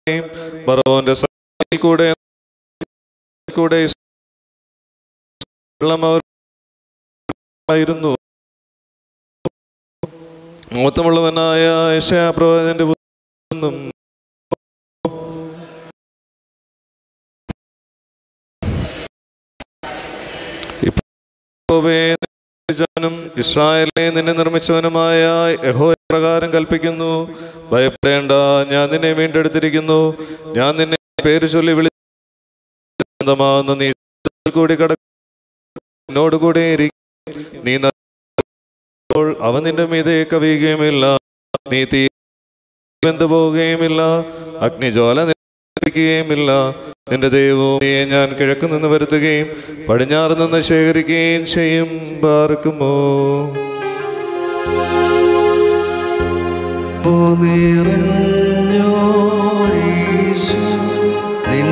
ബറവോന്റെ സഭയിൽ കൂടെ കൂടെ വെള്ളം അവർ ആയിരുന്നു മൂത്തമുള്ളവനായ യശയാപ്രവാചന്റെ പുത്രനും യഹോവേ, നും ഇസ്രായേലിനെ നിന്നെ നിർമ്മിച്ചവനുമായ യഹോ പ്രകാരം കൽപ്പിക്കുന്നു ഭയപ്പെടേണ്ട ഞാൻ നിന്നെ വീണ്ടെടുത്തിരിക്കുന്നു ഞാൻ നിന്നെ പേര് ചൊല്ലി വിളിച്ചമാകുന്നു നീ കൂടി കട എന്നോട് കൂടെ ഇരിക്കും നീ നടക്കുമ്പോൾ അവൻ നിന്റെ മീതെ കവിയുകയുമില്ല നീ തീ വെന്തു പോവുകയുമില്ല അഗ്നിജ്വാല നിൽക്കുകയുമില്ല നിന്റെ ദൈവവും നീയെ ഞാൻ കിഴക്ക് നിന്ന് വരുത്തുകയും പടിഞ്ഞാറ് നിന്ന് ശേഖരിക്കുകയും ചെയ്യും പാർക്കുമോ നിറഞ്ഞോരീശു നിൻ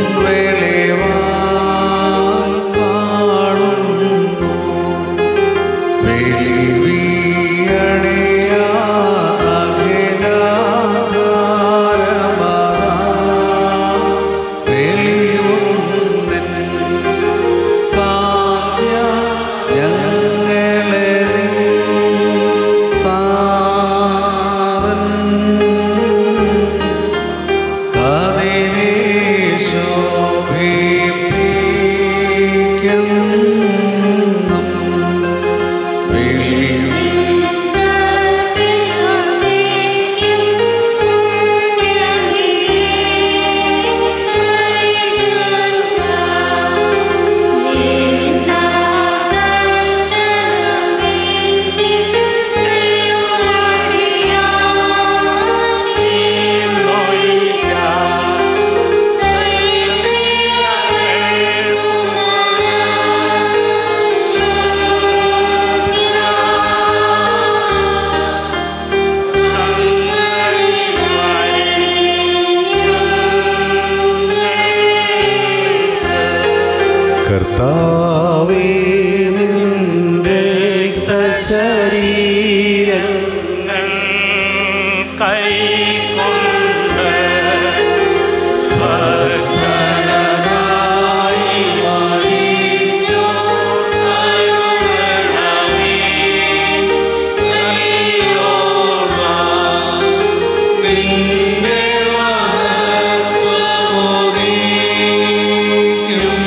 വെളിവാൽ കാണുന്നു വെളിവിയണയാകലാകാരമതാ വെളിവും നിൻ കാന്യ ഞങ്ങളെ നീ താതൻ കതിരേശോഭിപ്പിക്കും വെളിവിൽ കർത്താവേ നിന്റെ ശരീരങ്ങൾ കൈകൊണ്ട് ഭക്തനായി മരിച്ചു നിന്റെ മഹത്വമുദീക്കും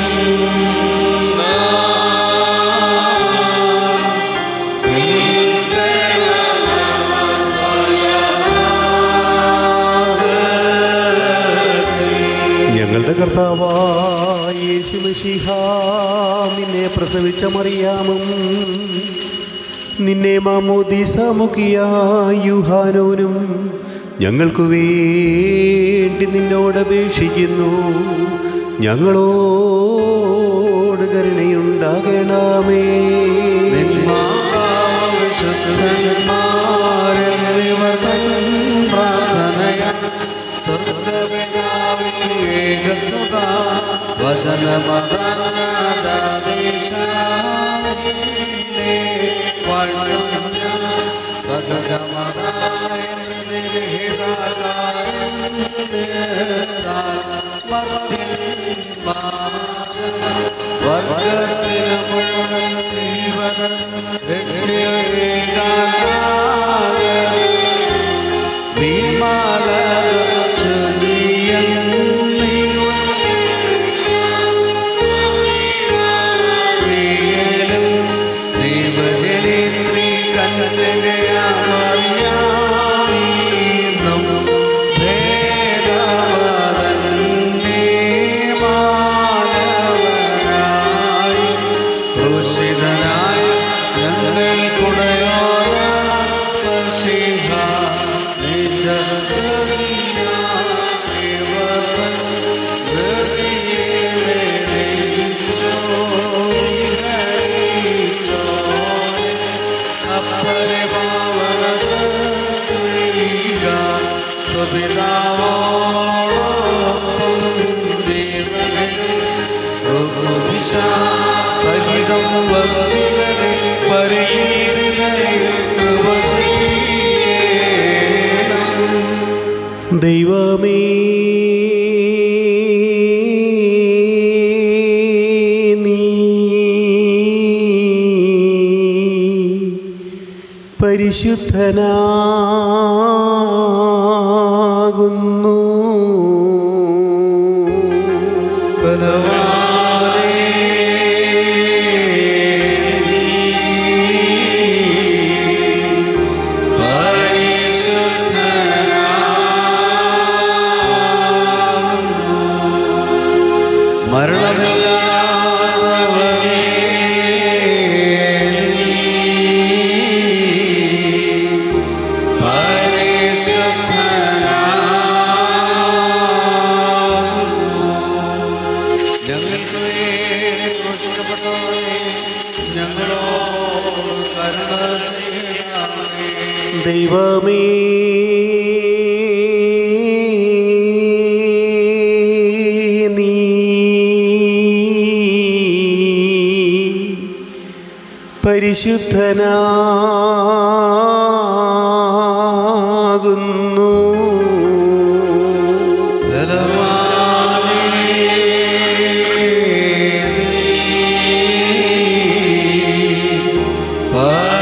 ഞങ്ങളുടെ കർത്താവായ യേശുമിശിഹ നിന്നെ പ്രസവിച്ച മറിയാമും നിന്നെ മാമോദീസ മുഖിയ യുഹാനോനും ഞങ്ങൾക്കു വേണ്ടി നിന്നോട് അപേക്ഷിക്കുന്നു ഞങ്ങളോട് കരുണയുണ്ടാകണമേ വർഗത്തിന് മുഴുവൻ ജീവനം ക്രൂശിതനായി ഞങ്ങൾ കുടയോര മസിഹ സഹിതം വന്ദിതരെ പരിഗണിതരെ കൃപ ചെയ്യണം ദൈവമേ പരിശുദ്ധനാകുന്നു മരണമില്ലാത്തവനേ ഞങ്ങൾക്ക് വേണ്ടി ക്രൂശിക്കപ്പെട്ടവനേ, ഞങ്ങളോട് കരുണ ചെയ്യണമേ. ദൈവമേ നീ പരിശുദ്ധനാകുന്നു ബലവാനേ, നീ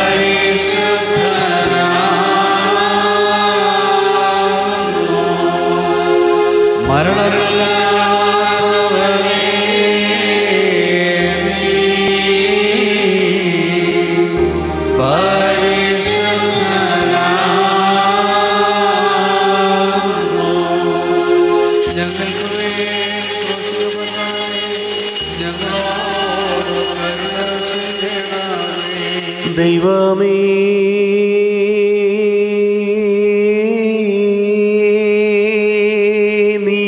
പരിശുദ്ധനാകുന്നു. മരണമില്ലാത്തവനേ, നീ പരിശുദ്ധനാകുന്നു. ഞങ്ങൾക്ക് വേണ്ടി ക്രൂശിക്കപ്പെട്ടവനേ, ഞങ്ങളോട് കരുണ ചെയ്യണമേ. ദൈവമേ നീ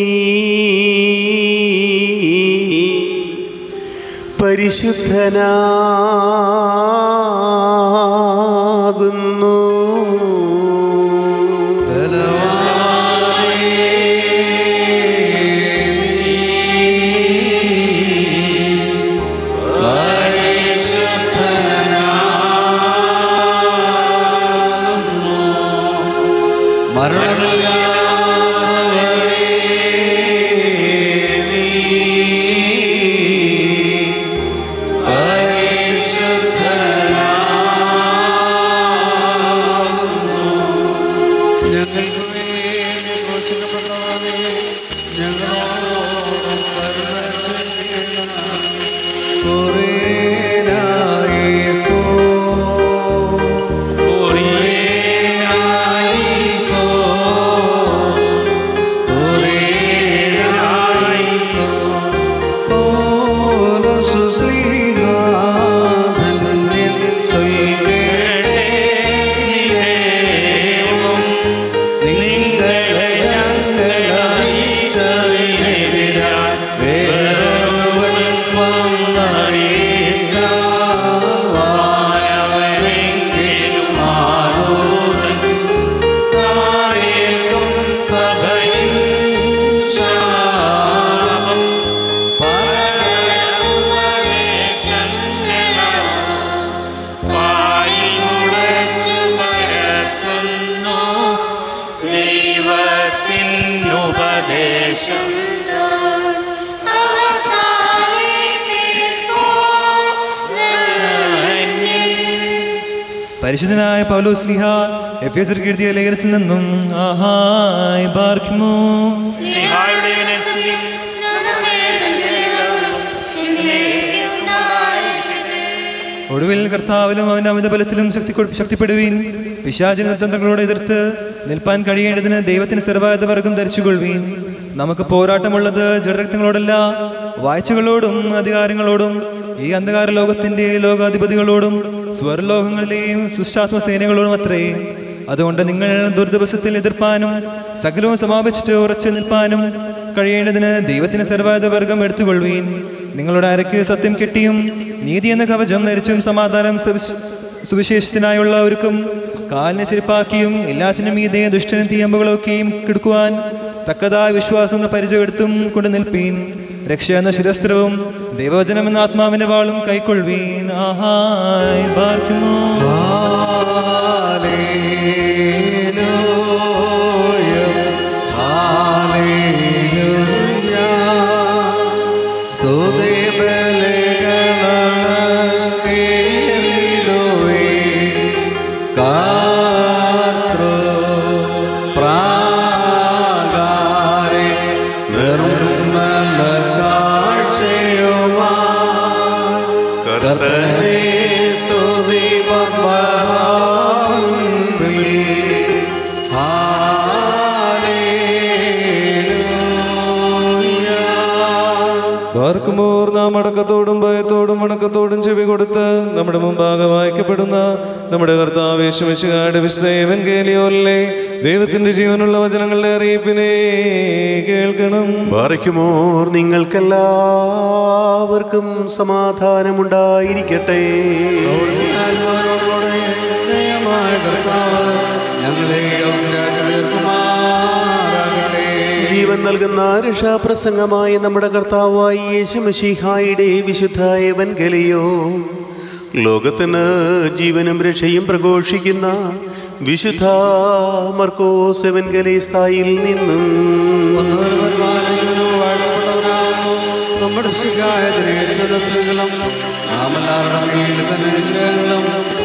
പരിശുദ്ധനാകുന്നു മരണമില്ലാത്തവനേ, നീ പരിശുദ്ധനാകുന്നു. ഞങ്ങൾക്ക് വേണ്ടി ക്രൂശിക്കപ്പെട്ടവനേ, ഞങ്ങളോട് കരുണ ചെയ്യണമേ. കുറിയനായേസോ, കുറിയനായേസോ, കുറിയനായേസോ. പോലോസ് ശ്ലീഹാധന്യൻ ചൊല്ലേടേ ദൈവം നിങ്ങളെ ഞങ്ങളറിയിച്ചതിനെതിരായി വേറൊരുവൻ വന്നറിയിച്ചാവാനവനെങ്കിലും ആരൂരൻ താരേൽക്കും സഭയിൽ ശാപം ഉപദേശം പരിശുദ്ധനായ പൗലോസ് ലിഹ എഫേസർക്ക് എഴുതിയ ലേഖനത്തിൽ നിന്നും ആഹായ് ബാർക്കുമോ ഒടുവിൽ കർത്താവിലും അവന്റെ അമിത ബലത്തിലും ശക്തി ശക്തിപ്പെടുവീൻ പിശാചിന തന്ത്രങ്ങളോട് എതിർത്ത് നിൽപ്പാൻ കഴിയേണ്ടതിന് ദൈവത്തിന് സർവായുധ വർഗം ധരിച്ചുകൊള്ളുവീൻ നമുക്ക് പോരാട്ടമുള്ളത് ജഡരക്തങ്ങളോടല്ല വാഴ്ചകളോടും അധികാരങ്ങളോടും ഈ അന്ധകാര ലോകത്തിന്റെ ലോകാധിപതികളോടും സ്വർലോകങ്ങളിലെയും സുശാത്മ സേനകളോടും അത്രേ അതുകൊണ്ട് നിങ്ങൾ ദുർദിവസത്തിൽ എതിർപ്പാനും സകലവും സമാപിച്ചിട്ട് ഉറച്ചു നിൽപ്പാനും കഴിയേണ്ടതിന് ദൈവത്തിന് സർവായുധ വർഗം എടുത്തുകൊള്ളുവീൻ നിങ്ങളുടെ അരയ്ക്ക് സത്യം കെട്ടിയും നീതി എന്ന കവചം ധരിച്ചും സമാധാനം സുവിശ- സുവിശേഷത്തിനായുള്ള ഒരുക്കും കാലിനെ ചെരുപ്പാക്കിയും എല്ലാറ്റിനും മീതെ ദുഷ്ടനും തീയമ്പുകളൊക്കെയും കിടക്കുവാൻ തക്കതായ വിശ്വാസം എന്ന പരിചയമെടുത്തും കൊണ്ട് നിൽപ്പീൻ രക്ഷ എന്ന ശിരസ്ത്രവും ദൈവവചനം എന്ന ആത്മാവിന്റെ വാളും കൈക്കൊള്ളുവീൻ ആഹായ് ബാർക്കുമോ സ്തുതി ബലികളണ നിർമ്മല കാഴ്ചയുമാ കർത്തനെ സ്തുതി പമ്പഹാമുൻപിൽ. ഹല്ലേലൂയ. പാർക്കുമോർ നാം അടക്കത്തോടും ഭയത്തോടും വണക്കത്തോടും ചെവി കൊടുത്ത് നമ്മുടെ മുമ്പാകെ വായിക്കപ്പെടുന്ന നമ്മുടെ കർത്താവേശുമശുകാരുടെ വിശുദ്ധേവൻ കേലിയോല്ലേ ദൈവത്തിന്റെ ജീവനുള്ള വചനങ്ങളുടെ അറിയിപ്പിനെ കേൾക്കണം ബാറയ്ക്കുമോർ നിങ്ങൾക്കെല്ലാവർക്കും സമാധാനമുണ്ടായിരിക്കട്ടെ ആത്മാവിനോടുകൂടെ ദയമായ കർത്താവ് ഞങ്ങളെ തീർക്കുമാറാകട്ടെ ജീവൻ നൽകുന്ന രക്ഷാപ്രസംഗമായ നമ്മുടെ കർത്താവായി യേശുമഷിഹായുടെ വിശുദ്ധ എവൻഗലിയോ ലോകത്തിന് ജീവനും രക്ഷയും പ്രഘോഷിക്കുന്ന വിശുദ്ധ മർക്കോസ് എവൻഗലിസ്ഥായിൽ നിന്നും നമ്മുടെ ശിക്കായതിനും നാമെല്ലാവരുടെ മേൽ തന്നെ അനുഗ്രഹങ്ങളും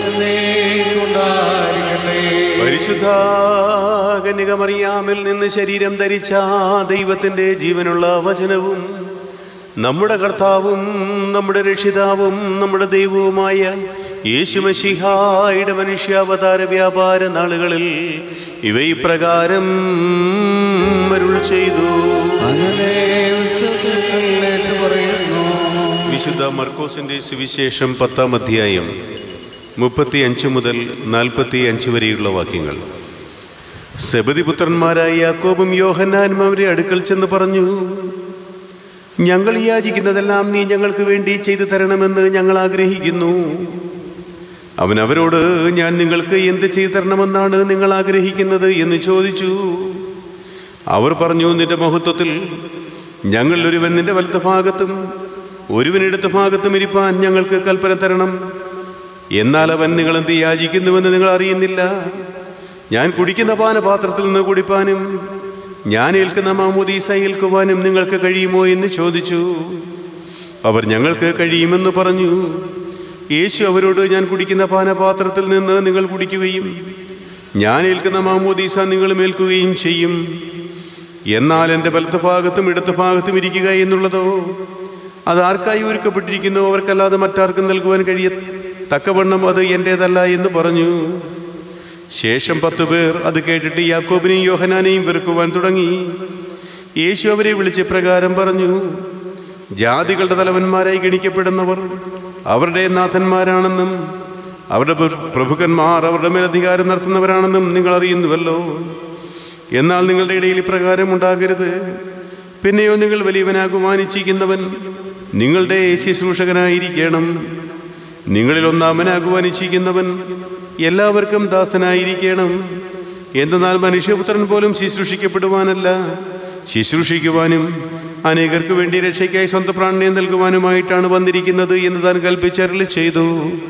എന്നേക്കുണ്ടായിരിക്കട്ടെ. പരിശുദ്ധ കന്യകമറിയാമിൽ നിന്ന് ശരീരം ധരിച്ച ദൈവത്തിൻ്റെ ജീവനുള്ള വചനവും നമ്മുടെ കർത്താവും നമ്മുടെ രക്ഷിതാവും നമ്മുടെ ദൈവവുമായ യേശുമശിഹായുടെ മനുഷ്യാവതാര വ്യാപാര നാളുകളിൽ ഇവ ഇപ്രകാരം അരുൾ ചെയ്തു അങ്ങനെ വിശ്വസികൾ ഏറ്റുപറയുന്നു വിശുദ്ധ മർക്കോസിന്റെ സുവിശേഷം പത്താം അധ്യായം മുപ്പത്തി അഞ്ച് മുതൽ നാൽപ്പത്തി അഞ്ച് വരെയുള്ള വാക്യങ്ങൾ സെബദിപുത്രന്മാരായ യാക്കോബും യോഹന്നാനും അവരെ അടുക്കൽ ചെന്ന് പറഞ്ഞു ഞങ്ങൾ യാചിക്കുന്നതെല്ലാം നീ ഞങ്ങൾക്ക് വേണ്ടി ചെയ്തു തരണമെന്ന് ഞങ്ങൾ ആഗ്രഹിക്കുന്നു അവൻ അവരോട് ഞാൻ നിങ്ങൾക്ക് എന്ത് ചെയ്തു തരണമെന്നാണ് നിങ്ങൾ ആഗ്രഹിക്കുന്നത് എന്ന് ചോദിച്ചു അവർ പറഞ്ഞു നിന്റെ മഹത്വത്തിൽ ഞങ്ങൾ ഒരുവൻ നിന്റെ വലത്ത് ഭാഗത്തും ഒരുവൻ ഇടത്ത് ഭാഗത്തും ഇരിപ്പാൻ ഞങ്ങൾക്ക് കൽപ്പന തരണം എന്നാൽ അവൻ നിങ്ങൾ എന്ത് യാചിക്കുന്നുവെന്ന് നിങ്ങൾ അറിയുന്നില്ല ഞാൻ കുടിക്കുന്ന പാനപാത്രത്തിൽ നിന്ന് കുടിപ്പാനും ഞാൻ ഏൽക്കുന്ന മാമോദീസ ഏൽക്കുവാനും നിങ്ങൾക്ക് കഴിയുമോ എന്ന് ചോദിച്ചു അവർ ഞങ്ങൾക്ക് കഴിയുമെന്ന് പറഞ്ഞു യേശു അവരോട് ഞാൻ കുടിക്കുന്ന പാനപാത്രത്തിൽ നിന്ന് നിങ്ങൾ കുടിക്കുകയും ഞാൻ ഏൽക്കുന്ന മാമോദീസ നിങ്ങളും ഏൽക്കുകയും ചെയ്യും എന്നാൽ എൻ്റെ വലത്ത് ഭാഗത്തും ഇടത്ത് ഭാഗത്തും ഇരിക്കുക എന്നുള്ളതോ അത് ആർക്കായി ഒരുക്കപ്പെട്ടിരിക്കുന്നു അവർക്കല്ലാതെ മറ്റാർക്കും നൽകുവാൻ കഴിയ തക്കവണ്ണം അത് എൻ്റേതല്ല എന്ന് പറഞ്ഞു ശേഷം പത്തു പേർ അത് കേട്ടിട്ട് യാക്കോബിനെയും യോഹനാനെയും വെറുക്കുവാൻ തുടങ്ങി യേശു അവരെ വിളിച്ച് പ്രകാരം പറഞ്ഞു ജാതികളുടെ തലവന്മാരായി ഗണിക്കപ്പെടുന്നവർ അവരുടെ നാഥന്മാരാണെന്നും അവരുടെ പ്ര- പ്രഭുക്കന്മാർ അവരുടെ മേൽ അധികാരം നടത്തുന്നവരാണെന്നും നിങ്ങൾ അറിയുന്നുവല്ലോ എന്നാൽ നിങ്ങളുടെ ഇടയിൽ ഇപ്രകാരം ഉണ്ടാകരുത് പിന്നെയോ നിങ്ങൾ വലിയവനാകുവാൻ ഇച്ഛിക്കുന്നവൻ നിങ്ങളുടെ ശുശ്രൂഷകനായിരിക്കണം നിങ്ങളിൽ ഒന്നാമനാകുവാൻ ഇച്ഛിക്കുന്നവൻ എല്ലാവർക്കും ദാസനായിരിക്കണം എന്തെന്നാൽ മനുഷ്യപുത്രൻ പോലും ശുശ്രൂഷിക്കപ്പെടുവാനല്ല ശുശ്രൂഷിക്കുവാനും അനേകർക്ക് വേണ്ടി രക്ഷയ്ക്കായി സ്വന്തം പ്രാണനെ നൽകുവാനുമായിട്ടാണ് വന്നിരിക്കുന്നത് എന്ന് താൻ കൽപ്പിച്ചരളി ചെയ്തു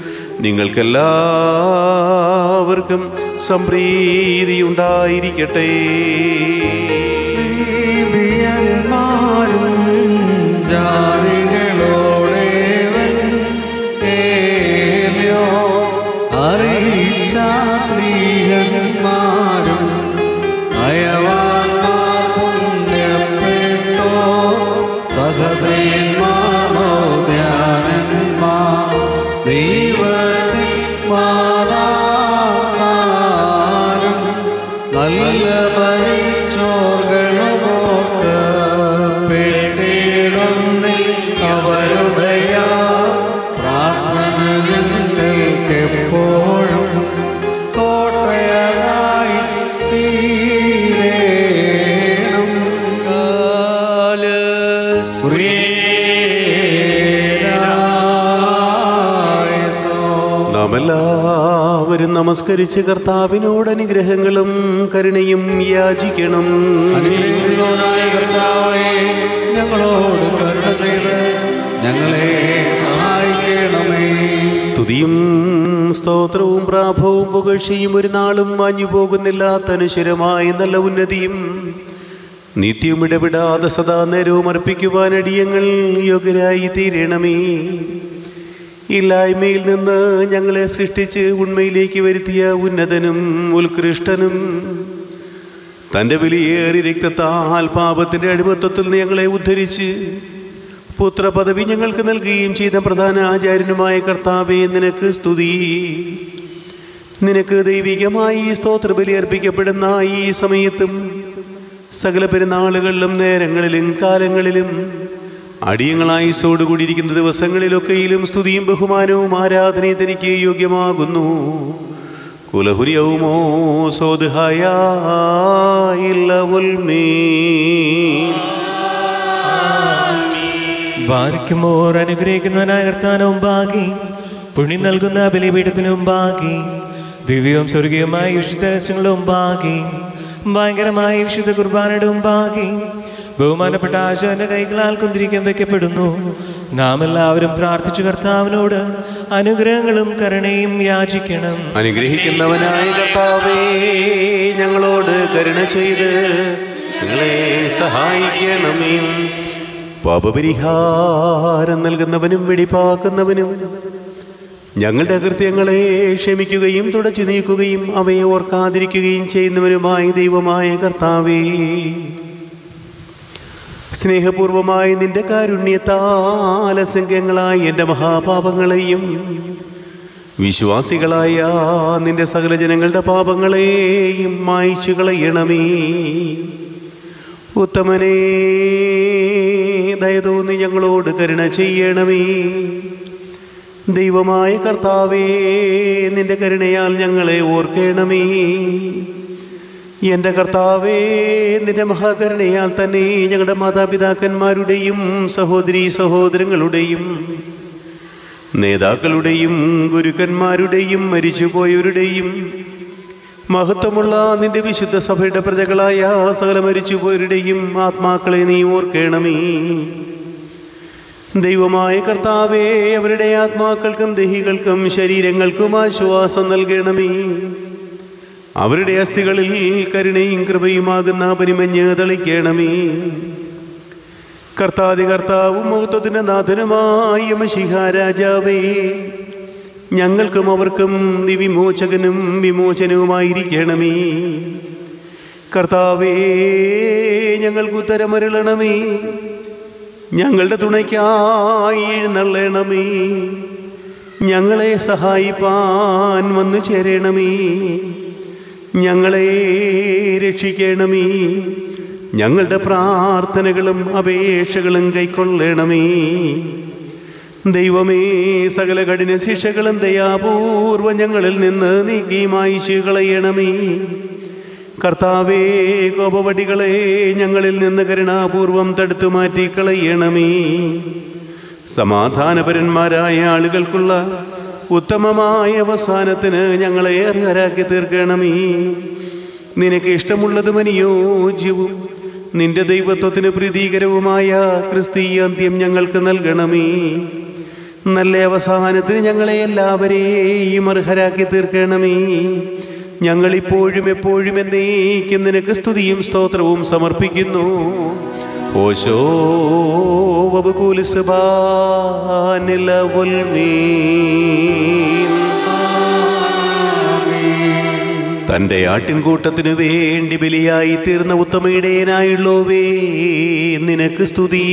നിങ്ങൾക്കെല്ലാവർക്കും സംപ്രീതിയുണ്ടായിരിക്കട്ടെ നീതിയന്മാരും ജാതികളോടേവൻ ഏല്യോ അറിയിച്ച സ്ത്രീഹന്മാരും അയവാന്മാർ പുണ്യപ്പെട്ടോ സഹദേന്മാരോ ധ്യാനന്മാർ ദൈവത്തിൽ മാതാക്കാനും നല്ല പരിച്ചോർഗണമോർക്ക് പെട്ടിടുന്നിൽ അവരുടെയ പ്രാർത്ഥന ഞങ്ങൾക്ക് എപ്പോഴും കോട്ടയതായി തീരേണം കാല നാം എല്ലാവരും നമസ്കരിച്ച് കർത്താവിനോട് അനുഗ്രഹങ്ങളും കരുണയും യാചിക്കണം അനുഗ്രഹിക്കുന്നവനായ കർത്താവേ ഞങ്ങളോട് കരുണ ചെയ്ത് ഞങ്ങളെ സഹായിക്കണമേ സ്തുതിയും സ്തോത്രവും പ്രാഭവും പുകഴ്ചയും ഒരു നാളും മാഞ്ഞു പോകുന്നില്ലാത്ത അനുശരമായ നല്ല ഉന്നതിയും നിത്യവും ഇടപെടാതെ സദാ നേരവും അർപ്പിക്കുവാൻ അടിയങ്ങൾ യോഗ്യരായി തീരണമേ ഇല്ലായ്മയിൽ നിന്ന് ഞങ്ങളെ സൃഷ്ടിച്ച് ഉണ്മയിലേക്ക് വരുത്തിയ ഉന്നതനും ഉത്കൃഷ്ടനും തൻ്റെ വിലയേറി രക്തത്താൽ പാപത്തിൻ്റെ അടിമത്വത്തിൽ നിന്ന് ഞങ്ങളെ ഉദ്ധരിച്ച് പുത്രപദവി ഞങ്ങൾക്ക് നൽകുകയും ചെയ്ത പ്രധാന ആചാര്യനുമായ കർത്താവേ നിനക്ക് സ്തുതി നിനക്ക് ദൈവികമായി ഈ സ്തോത്രബലി അർപ്പിക്കപ്പെടുന്ന ഈ സമയത്തും സകല പെരുന്നാളുകളിലും നേരങ്ങളിലും കാലങ്ങളിലും അടിയങ്ങളായി സോടുകൂടിയിരിക്കുന്ന ദിവസങ്ങളിലൊക്കെയിലും സ്തുതിയും ബഹുമാനവും ആരാധനയും തനിക്ക് യോഗ്യമാകുന്നു കുലഹുര്യവുമോ സോദഹായ ബാരിക്കുമോർ അനുഗ്രഹിക്കുന്നവനായ കർത്താനവും ബാക്കി പുണ്യം നൽകുന്ന ബലിപീഠത്തിനും ബാക്കി ദിവ്യവും സ്വർഗീയമായ വിശുദ്ധ രഹസ്യങ്ങളും ബാക്കി ഭയങ്കരമായ വിശുദ്ധ കുർബാനയുടെ ബാക്കി ബഹുമാനപ്പെട്ട ആചാര്യ കൈകളാൽ കുന്തിരിക്കാൻ വയ്ക്കപ്പെടുന്നു നാം എല്ലാവരും പ്രാർത്ഥിച്ചു കർത്താവിനോട് അനുഗ്രഹങ്ങളും കരുണയും യാചിക്കണം അനുഗ്രഹിക്കുന്നവനായ കർത്താവേ ഞങ്ങളോട് കരുണ ചെയ്ത് ഞങ്ങളെ സഹായിക്കണമേ പാപപരിഹാരം നൽകുന്നവനും വെടിപ്പാക്കുന്നവനും ഞങ്ങളുടെ കൃത്യങ്ങളെ ക്ഷമിക്കുകയും തുടച്ചു നീക്കുകയും അവയെ ഓർക്കാതിരിക്കുകയും ചെയ്യുന്നവനുമായ ദൈവമായ കർത്താവേ സ്നേഹപൂർവമായ നിന്റെ കാരുണ്യത്താൽ അസംഖ്യങ്ങളായ എൻ്റെ മഹാപാപങ്ങളെയും വിശ്വാസികളായ നിന്റെ സകല ജനങ്ങളുടെ പാപങ്ങളെയും മായ്ച്ചു കളയണമേ ഉത്തമനേ ദയതോന്നി ഞങ്ങളോട് കരുണ ചെയ്യണമേ ദൈവമായ കർത്താവേ നിന്റെ കരുണയാൽ ഞങ്ങളെ ഓർക്കണമേ എൻ്റെ കർത്താവേ നിന്റെ മഹാകരുണയാൽ തന്നെ ഞങ്ങളുടെ മാതാപിതാക്കന്മാരുടെയും സഹോദരി സഹോദരങ്ങളുടെയും നേതാക്കളുടെയും ഗുരുക്കന്മാരുടെയും മരിച്ചുപോയവരുടെയും മഹത്വമുള്ള നിന്റെ വിശുദ്ധ സഭയുടെ പ്രജകളായ സകല മരിച്ചുപോയവരുടെയും ആത്മാക്കളെ നീ ഓർക്കണമേ ദൈവമായ കർത്താവേ അവരുടെ ആത്മാക്കൾക്കും ദഹികൾക്കും ശരീരങ്ങൾക്കും ആശ്വാസം നൽകണമേ അവരുടെ അസ്ഥികളിൽ കരുണയും കൃപയുമാകുന്ന പരിമഞ്ഞ് തളിക്കണമേ കർത്താതി കർത്താവും മഹത്വത്തിൻ്റെ നാഥനുമായ മഷിഹ രാജാവേ ഞങ്ങൾക്കും അവർക്കും നീ വിമോചകനും വിമോചനവുമായിരിക്കണമേ കർത്താവേ ഞങ്ങൾക്ക് ഉത്തരമരുളണമേ ഞങ്ങളുടെ തുണയ്ക്കായി എഴുന്നള്ളണമേ ഞങ്ങളെ സഹായിപ്പാൻ വന്നു ചേരണമേ ഞങ്ങളെ രക്ഷിക്കണമേ ഞങ്ങളുടെ പ്രാർത്ഥനകളും അപേക്ഷകളും കൈക്കൊള്ളണമേ ദൈവമേ സകല കഠിന ശിക്ഷകളും ദയാപൂർവം ഞങ്ങളിൽ നിന്ന് നീക്കി മായിച്ചു കളയണമേ കർത്താവേ കോപവടികളെ ഞങ്ങളിൽ നിന്ന് കരുണാപൂർവം തടുത്തു മാറ്റി കളയണമേ സമാധാനപരന്മാരായ ആളുകൾക്കുള്ള ഉത്തമമായ അവസാനത്തിന് ഞങ്ങളെ അർഹരാക്കി തീർക്കണമേ നിനക്ക് ഇഷ്ടമുള്ളതും അനുയോജ്യവും നിന്റെ ദൈവത്വത്തിന് പ്രീതികരവുമായ ക്രിസ്തീയ അന്ത്യം ഞങ്ങൾക്ക് നൽകണമേ നല്ല അവസാനത്തിന് ഞങ്ങളെ എല്ലാവരെയും അർഹരാക്കി തീർക്കണമേ ഞങ്ങളിപ്പോഴും എപ്പോഴും എന്നേക്കും നിനക്ക് സ്തുതിയും സ്തോത്രവും സമർപ്പിക്കുന്നു ഓശോ തൻ്റെ ആട്ടിൻകൂട്ടത്തിനു വേണ്ടി ബലിയായി തീർന്ന ഉത്തമയിടയനായുള്ളോവേ നിനക്ക് സ്തുതി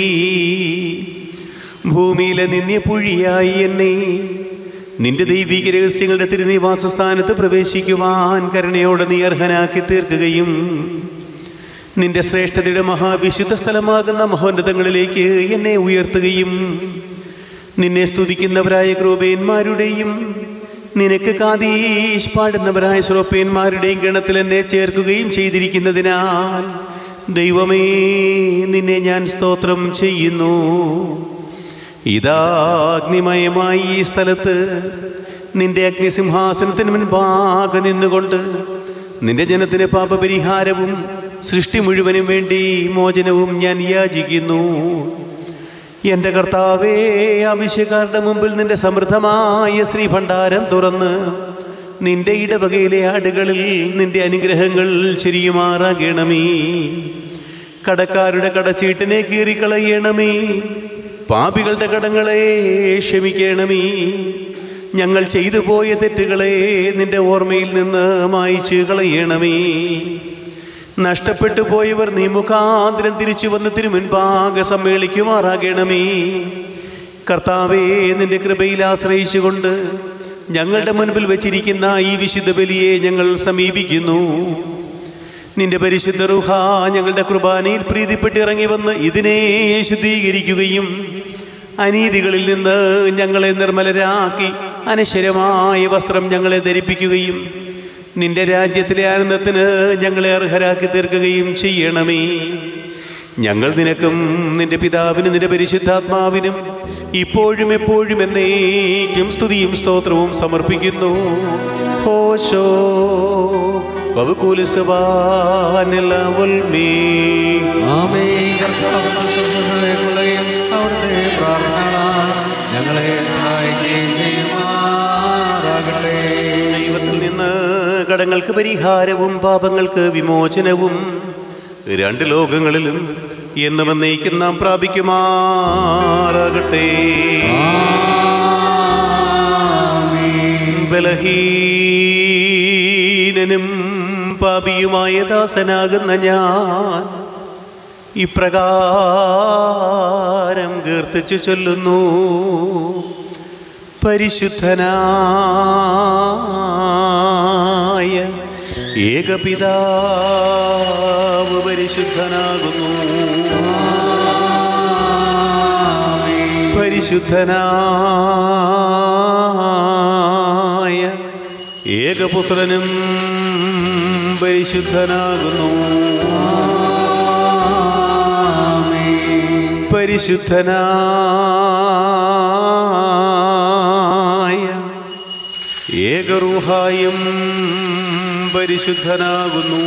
ഭൂമിയിലെ നിന്യപുഴിയായി എന്നെ നിന്റെ ദൈവിക രഹസ്യങ്ങളുടെ തിരുനിവാസ സ്ഥാനത്ത് പ്രവേശിക്കുവാൻ കരുണയോടെ നീ അർഹനാക്കി തീർക്കുകയും നിന്റെ ശ്രേഷ്ഠതയുടെ മഹാവിശുദ്ധ സ്ഥലമാകുന്ന മഹോന്നതങ്ങളിലേക്ക് എന്നെ ഉയർത്തുകയും നിന്നെ സ്തുതിക്കുന്നവരായ ക്രൂപേന്മാരുടെയും നിനക്ക് കാതീഷ് പാടുന്നവരായ ശ്രോപ്പേന്മാരുടെയും ഗണത്തിൽ എന്നെ ചേർക്കുകയും ചെയ്തിരിക്കുന്നതിനാൽ ദൈവമേ നിന്നെ ഞാൻ സ്തോത്രം ചെയ്യുന്നു ഇതാഗ്നിമയമായി ഈ സ്ഥലത്ത് നിന്റെ അഗ്നിസിംഹാസനത്തിന് മുൻപാകെ നിന്നുകൊണ്ട് നിന്റെ ജനത്തിന് പാപപരിഹാരവും സൃഷ്ടി മുഴുവനും വേണ്ടി മോചനവും ഞാൻ യാചിക്കുന്നു എൻ്റെ കർത്താവേ ആവശ്യക്കാരുടെ മുമ്പിൽ നിന്റെ സമൃദ്ധമായ ശ്രീഭണ്ഡാരം തുറന്ന് നിന്റെ ഇടവകയിലെ ആടുകളിൽ നിന്റെ അനുഗ്രഹങ്ങൾ ചെരിയുമാറാകണമേ കടക്കാരുടെ കടച്ചീട്ടിനെ കീറിക്കളയണമേ പാപികളുടെ കടങ്ങളെ ക്ഷമിക്കണമേ ഞങ്ങൾ ചെയ്തു പോയ തെറ്റുകളെ നിന്റെ ഓർമ്മയിൽ നിന്ന് മായിച്ച് കളയണമേ നഷ്ടപ്പെട്ടു പോയവർ നീ മുഖാന്തരം തിരിച്ചു വന്ന് തിരുമുൻപാകെ സമ്മേളിക്കുമാറാകണമേ കർത്താവേ നിന്റെ കൃപയിൽ ആശ്രയിച്ചുകൊണ്ട് ഞങ്ങളുടെ മുൻപിൽ വച്ചിരിക്കുന്ന ഈ വിശുദ്ധ ബലിയെ ഞങ്ങൾ സമീപിക്കുന്നു നിന്റെ പരിശുദ്ധ റുഹ ഞങ്ങളുടെ കുർബാനയിൽ പ്രീതിപ്പെട്ടിറങ്ങി വന്ന് ഇതിനെ ശുദ്ധീകരിക്കുകയും അനീതികളിൽ നിന്ന് ഞങ്ങളെ നിർമ്മലരാക്കി അനശ്വരമായ വസ്ത്രം ഞങ്ങളെ ധരിപ്പിക്കുകയും നിന്റെ രാജ്യത്തിലെ ആനന്ദത്തിന് ഞങ്ങളെ അർഹരാക്കി തീർക്കുകയും ചെയ്യണമേ ഞങ്ങൾ നിനക്കും നിന്റെ പിതാവിനും നിന്റെ പരിശുദ്ധാത്മാവിനും ഇപ്പോഴും എപ്പോഴും എന്നേക്കും സ്തുതിയും സ്തോത്രവും സമർപ്പിക്കുന്നു ഹോശോ ബബുകൂലിസവാനിലവൽമേ ആമേ കർത്താവിന്റെ ശുശ്രൂഷകളെയും അവിടുത്തെ പ്രാർത്ഥനകളാൽ ഞങ്ങളെ സഹായിക്കുകയും ചെയ്യുമാറാകട്ടെ ദൈവത്തിൽ നിന്ന് കടങ്ങൾക്ക് പരിഹാരവും പാപങ്ങൾക്ക് വിമോചനവും രണ്ട് ലോകങ്ങളിലും എന്നും എന്നേക്കും നാം പ്രാപിക്കുമാറാകട്ടെ ബലഹീനനും പാപിയുമായ ദാസനാകുന്ന ഞാൻ ഇപ്രകാരം കീർത്തിച്ചു ചൊല്ലുന്നു പരിശുദ്ധനായ ഏകപിതാവ് പരിശുദ്ധനാകുന്നു പരിശുദ്ധനായ ഏകപുത്രനും പരിശുദ്ധനാകുന്നു പരിശുദ്ധനായ ഏകറുഹായും പരിശുദ്ധനാകുന്നു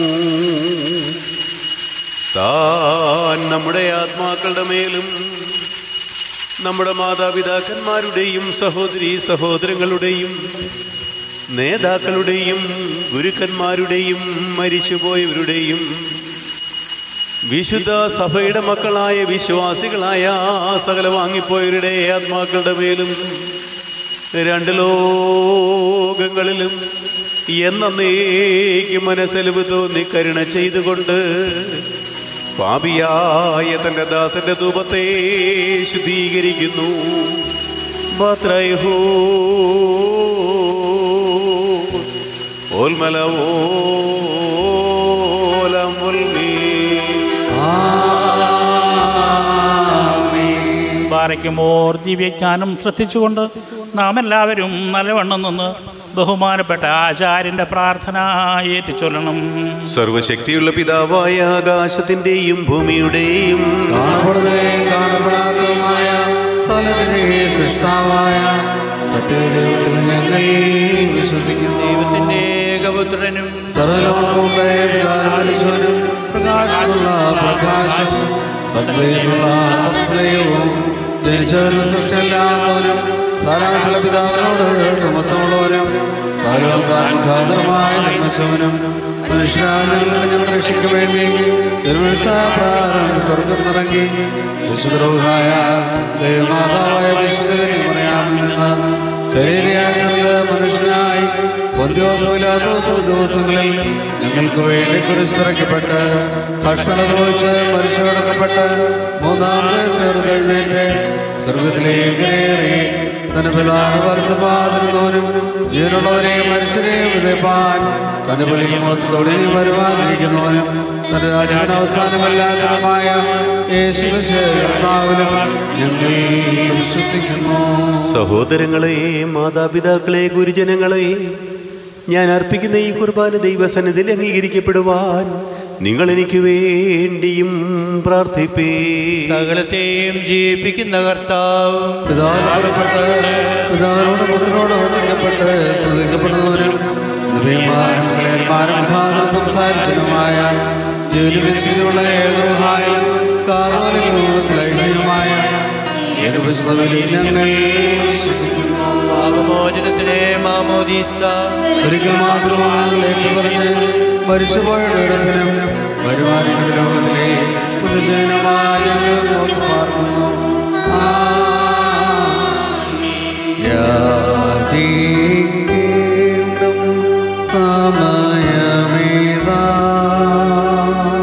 താൻ നമ്മുടെ ആത്മാക്കളുടെ മേലും നമ്മുടെ മാതാപിതാക്കന്മാരുടെയും സഹോദരി സഹോദരങ്ങളുടെയും നേതാക്കളുടെയും ഗുരുക്കന്മാരുടെയും മരിച്ചുപോയവരുടെയും വിശുദ്ധ സഭയുടെ മക്കളായ വിശ്വാസികളായ സകല വാങ്ങിപ്പോയവരുടെ ആത്മാക്കളുടെ മേലും രണ്ട് ലോകങ്ങളിലും എന്നേക്ക് മനസ്സലിവ് തോന്നി കരുണ ചെയ്തുകൊണ്ട് പാപിയായ തൻ്റെ ദാസന്റെ ധൂപത്തെ ശുദ്ധീകരിക്കുന്നു ഭദ്രൈഹോ ഓൽമല ഓലം ഉൽമീ ബാറയ്ക്കുമോർ ദിവ്യജ്ഞാനം ശ്രദ്ധിച്ചുകൊണ്ട് നാം എല്ലാവരും നല്ലവണ്ണം നിന്ന് ബഹുമാനപ്പെട്ട ആചാര്യന്റെ പ്രാർത്ഥന ഏറ്റുചൊല്ലണം സർവശക്തിയുള്ള പിതാവായ ആകാശത്തിന്റെയും ഭൂമിയുടെയും കാണപ്പെടുന്നവയും കാണപ്പെടാത്തതുമായ സ്ഥലത്തിന്റെ സൃഷ്ടാവായ സത്യദൈവത്തിൽ ഞങ്ങൾ വിശ്വസിക്കുന്നു ദൈവത്തിന്റെ ഏകപുത്രനും സർവലോകമുമ്പേ പിതാവ് മരിച്ചവനും പ്രകാശമുള്ള പ്രകാശം സത്വയുള്ള സത്യവും ജനിച്ചവനും സൃഷ്ടിയല്ലാത്തവനും സാരാശുള്ള പിതാവിനോട് സമത്വമുള്ളവനും സർവകാരണമായി നിർമ്മിച്ചവനും മനുഷ്യരായ ഞങ്ങൾ രക്ഷയ്ക്ക് വേണ്ടി തിരുവത്സാപ്രകാരം സ്വർഗം നിറങ്ങി വിശുദ്ധരോഗായ ദൈവമാതാവായ വിശുദ്ധനെ പറയാമിൽ നിന്ന് ശരീരയാക്കുന്നത് മനുഷ്യനായി പൊന്തിയോസമില്ലാത്ത ദിവസങ്ങളിൽ ഞങ്ങൾക്ക് വേണ്ടി കുരിശിറക്കപ്പെട്ട് ഭക്ഷണം അനുഭവിച്ച് മരിച്ചു കിടക്കപ്പെട്ട് മൂന്നാമത്തെ ചെറുതെഴുന്നേറ്റ് സ്വർഗത്തിലേക്ക് കയറി തന്റെ പിതാവ് വലത്ത് പാതിരുന്നവനും ജീവനുള്ളവരെയും മനുഷ്യരെയും വിതപ്പാൻ തന്റെ ബലിമുഖത്തോടെ വരുവാനിരിക്കുന്നവനും തന്റെ രാജ്യത്തിന് അവസാനമല്ലാത്തതുമായ യേശു കർത്താവിലും ഞങ്ങൾ വിശ്വസിക്കുന്നു സഹോദരങ്ങളെ മാതാപിതാക്കളെ ഗുരുജനങ്ങളെ ഞാൻ അർപ്പിക്കുന്ന ഈ കുർബാന ദൈവസന്നിധിയിൽ അംഗീകരിക്കപ്പെടുവാൻ നിങ്ങൾ എനിക്ക് വേണ്ടിയും പ്രാർത്ഥിപ്പേ സകലത്തെയും ജീവിപ്പിക്കുന്ന കർത്താവ് പിതാവിന് പുറപ്പെട്ട് പിതാവിനോട് പുത്രനോട് വന്ദിക്കപ്പെട്ട് സ്തുതിക്കപ്പെടുന്നവരും നബിമാരും സ്ലേന്മാരും മുഖാന്തരം സംസാരിച്ചതുമായ ജീവനിശ്ചിതയുള്ള ഏകോഹായാലും കാർവലിനും സ്ലൈഹയുമായ ഏകപുസ്തകത്തിൽ ഞങ്ങൾ വിശ്വസിക്കുന്നു പാപമോചനത്തിനെ മാമോദീസ ഒരിക്കൽ മാത്രമാണ് പറഞ്ഞ് മരിച്ചുപോയവരും വരുവാനുള്ള ലോകത്തിലെ പുതുജനമായ ഞങ്ങൾ നോക്കി പാർക്കുന്നു യാചിക്കേണ്ടും സമയമേതാ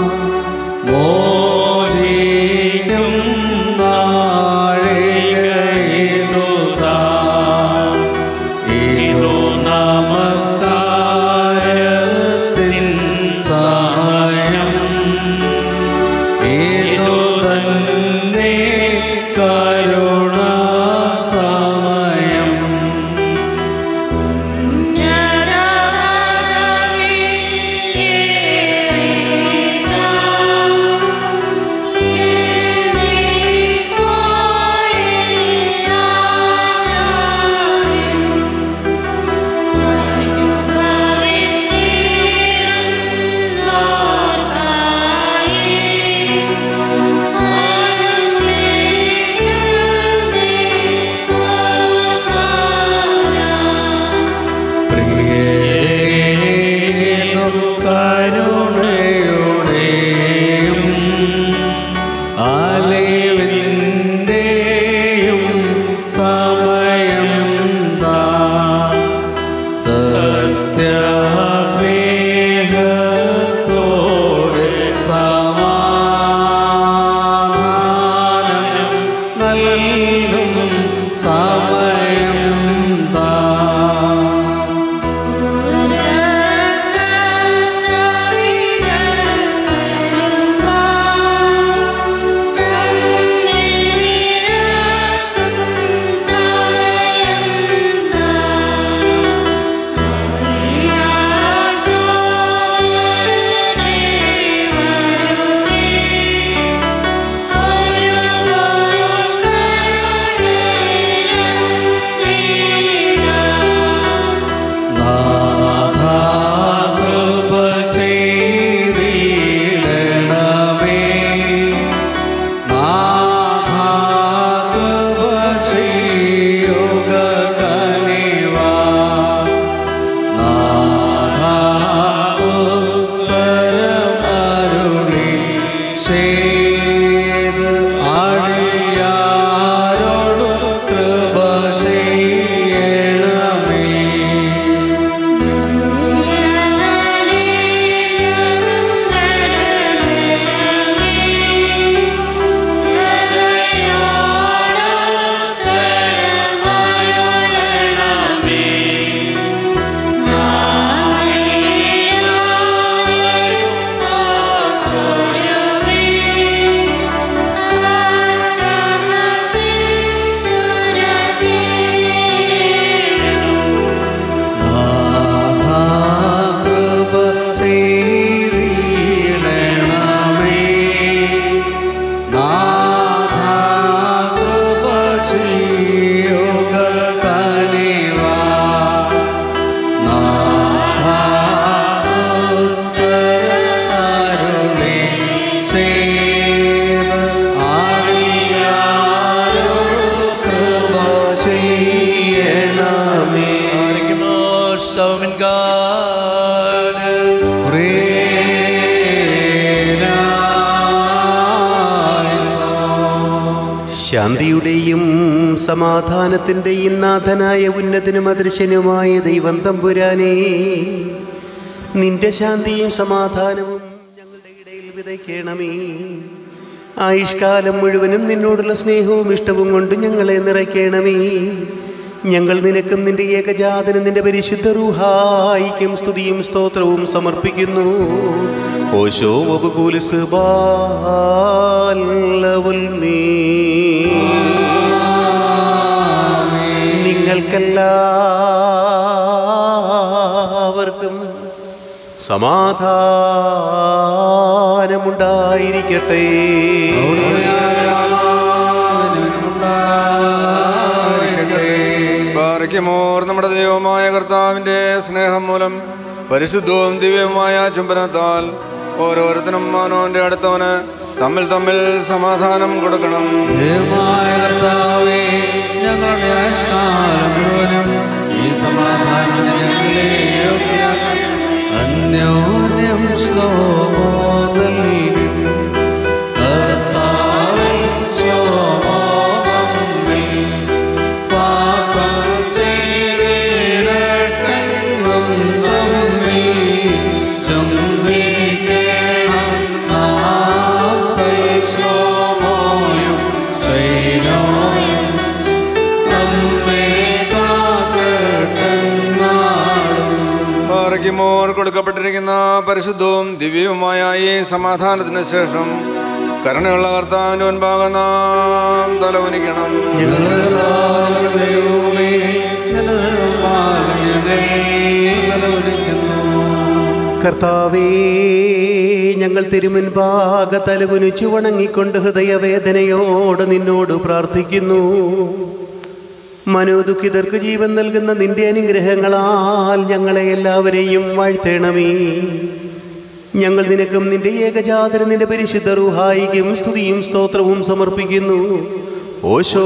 അലിവിൻ്റെയും സമയം താ സത്യസ്നേഹത്തോടെ സമാധാനം നൽകും സമയം താ നാഥാ കൃപ ചെയ്തിടണമേ നാഥാ കൃപ ചെയ്യുക കനിവാ നാഥാ ഉത്തരം അരുളി ചെയ്ത് അടിയാരോട് കൃപ ചെയ്യണമേ നാഥാ കൃപ ചെയ്തിടണമേ നാഥാ കൃപ ചെയ്യുക കനിവാ നാഥാ ഉത്തരമരുളി ചെയ്ത് ആടിയാരോട് കൃപ ചെയ്യണമേ സൗമൻ ഗാഡ് ശാന്തിയുടെയും സമാധാനത്തിൻ്റെയും നാഥനായ ഉന്നതനും അദൃശ്യനുമായ ദൈവം തമ്പുരാനേ നിന്റെ ശാന്തിയും സമാധാനവും ഞങ്ങളുടെ ഇടയിൽ വിതയ്ക്കണമേ ആയുഷ്കാലം മുഴുവനും നിന്നോടുള്ള സ്നേഹവും ഇഷ്ടവും കൊണ്ട് ഞങ്ങളെ നിറയ്ക്കണമേ ഞങ്ങൾ നിനക്കും നിന്റെ ഏകജാതനും നിന്റെ പരിശുദ്ധ റൂഹായിക്കും സ്തുതിയും സ്തോത്രവും സമർപ്പിക്കുന്നു ഓശോ വബുകൂലിസ് ബാലവുൽമീ നിങ്ങൾക്കെല്ലാവർക്കും സമാധാനമുണ്ടായിരിക്കട്ടെ ബാറയ്ക്കുമോർ നമ്മുടെ ദൈവമായ കർത്താവിൻ്റെ സ്നേഹം മൂലം പരിശുദ്ധവും ദിവ്യവുമായ ചുംബനത്താൽ ഓരോരുത്തരും മാനോന്റെ അടുത്തവന് തമ്മിൽ തമ്മിൽ സമാധാനം കൊടുക്കണം ദൈവമായ കർത്താവേ ഞങ്ങളുടെ ആയുഷ്കാലം മുഴുവനും ഈ സമാധാനം ഞങ്ങളെ യോഗ്യരാക്കണം. അന്യോന്യം ശ്ലോമോ നൽകിൻ കർത്താവിൻ ശ്ലോമോ നമ്മിൽ വാസം ചെയ്തിടട്ടെന്നും തമ്മിൽ ചുംബിക്കണം നാം തൈ ശ്ലോമോയും ശ്രീനോയും നമ്മെ കാക്കട്ടെന്നാളും ബാറയ്ക്കുമോർ കൊടുക്കപ്പെട്ടിരിക്കുന്ന പരിശുദ്ധവും ദിവ്യവുമായ ഈ സമാധാനത്തിന് ശേഷം കരുണയുള്ള കർത്താവിൻ്റെ മുൻപാകെ നാം തലവനിക്കണം ഞങ്ങളുടെ കർത്താവ് ദൈവമേ നിന്റെ ധർമ്മമാകെ ഞങ്ങൾ തലവനിക്കുന്നു കർത്താവേ ഞങ്ങൾ തിരുമുൻപാകെ തലകുനിച്ചു വണങ്ങിക്കൊണ്ട് ഹൃദയവേദനയോട് നിന്നോട് പ്രാർത്ഥിക്കുന്നു മനോദുഃഖിതർക്ക് ജീവൻ നൽകുന്ന നിന്റെ അനുഗ്രഹങ്ങളാൽ ഞങ്ങളെ എല്ലാവരെയും വാഴ്ത്തേണമേ ഞങ്ങൾ നിനക്കും നിന്റെ ഏകജാതര നിന്റെ പരിശുദ്ധ റുഹായിക്കും സ്തുതിയും സ്തോത്രവും സമർപ്പിക്കുന്നു ഓശോ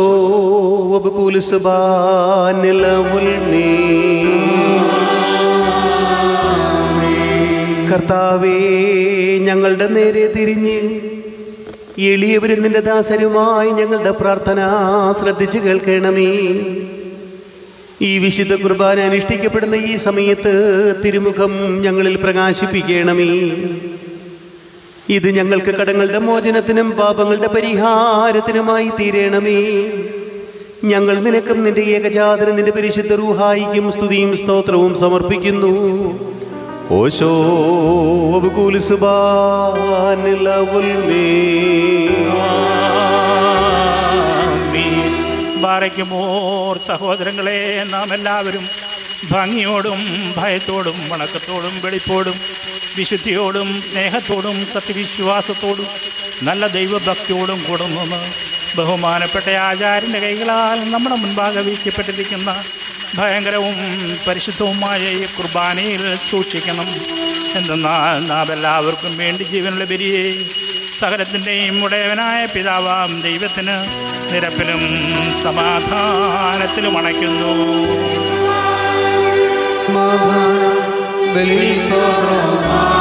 കർത്താവേ ഞങ്ങളുടെ നേരെ തിരിഞ്ഞ് എളിയവരും നിന്റെ ദാസരുമായി ഞങ്ങളുടെ പ്രാർത്ഥന ശ്രദ്ധിച്ചു കേൾക്കണമേ ഈ വിശുദ്ധ കുർബാന അനുഷ്ഠിക്കപ്പെടുന്ന ഈ സമയത്ത് തിരുമുഖം ഞങ്ങളിൽ പ്രകാശിപ്പിക്കണമേ ഇത് ഞങ്ങൾക്ക് കടങ്ങളുടെ മോചനത്തിനും പാപങ്ങളുടെ പരിഹാരത്തിനുമായി തീരണമേ ഞങ്ങൾ നിനക്കും നിന്റെ ഏകജാതനും നിന്റെ പരിശുദ്ധ റൂഹായിക്കും സ്തുതിയും സ്തോത്രവും സമർപ്പിക്കുന്നു ഓശോ ബാറയ്ക്കുമോർ സഹോദരങ്ങളെ നാം എല്ലാവരും ഭംഗിയോടും ഭയത്തോടും വണക്കത്തോടും വെളിപ്പോടും വിശുദ്ധിയോടും സ്നേഹത്തോടും സത്യവിശ്വാസത്തോടും നല്ല ദൈവഭക്തിയോടും കൂടെ നിന്ന് ബഹുമാനപ്പെട്ട ആചാര്യൻ്റെ കൈകളാൽ നമ്മുടെ മുൻപാകെ വീഴ്ചപ്പെട്ടിരിക്കുന്ന ഭയങ്കരവും പരിശുദ്ധവുമായ ഈ കുർബാനയിൽ സൂക്ഷിക്കണം എന്തെന്നാൽ നാം എല്ലാവർക്കും വേണ്ടി ജീവനുള്ള ബലിയെ സകലത്തിൻ്റെയും ഉടയവനായ പിതാവാം ദൈവത്തിന് നിരപ്പിലും സമാധാനത്തിലും അണയ്ക്കുന്നു സമാധാനം ബലി സ്തോത്രം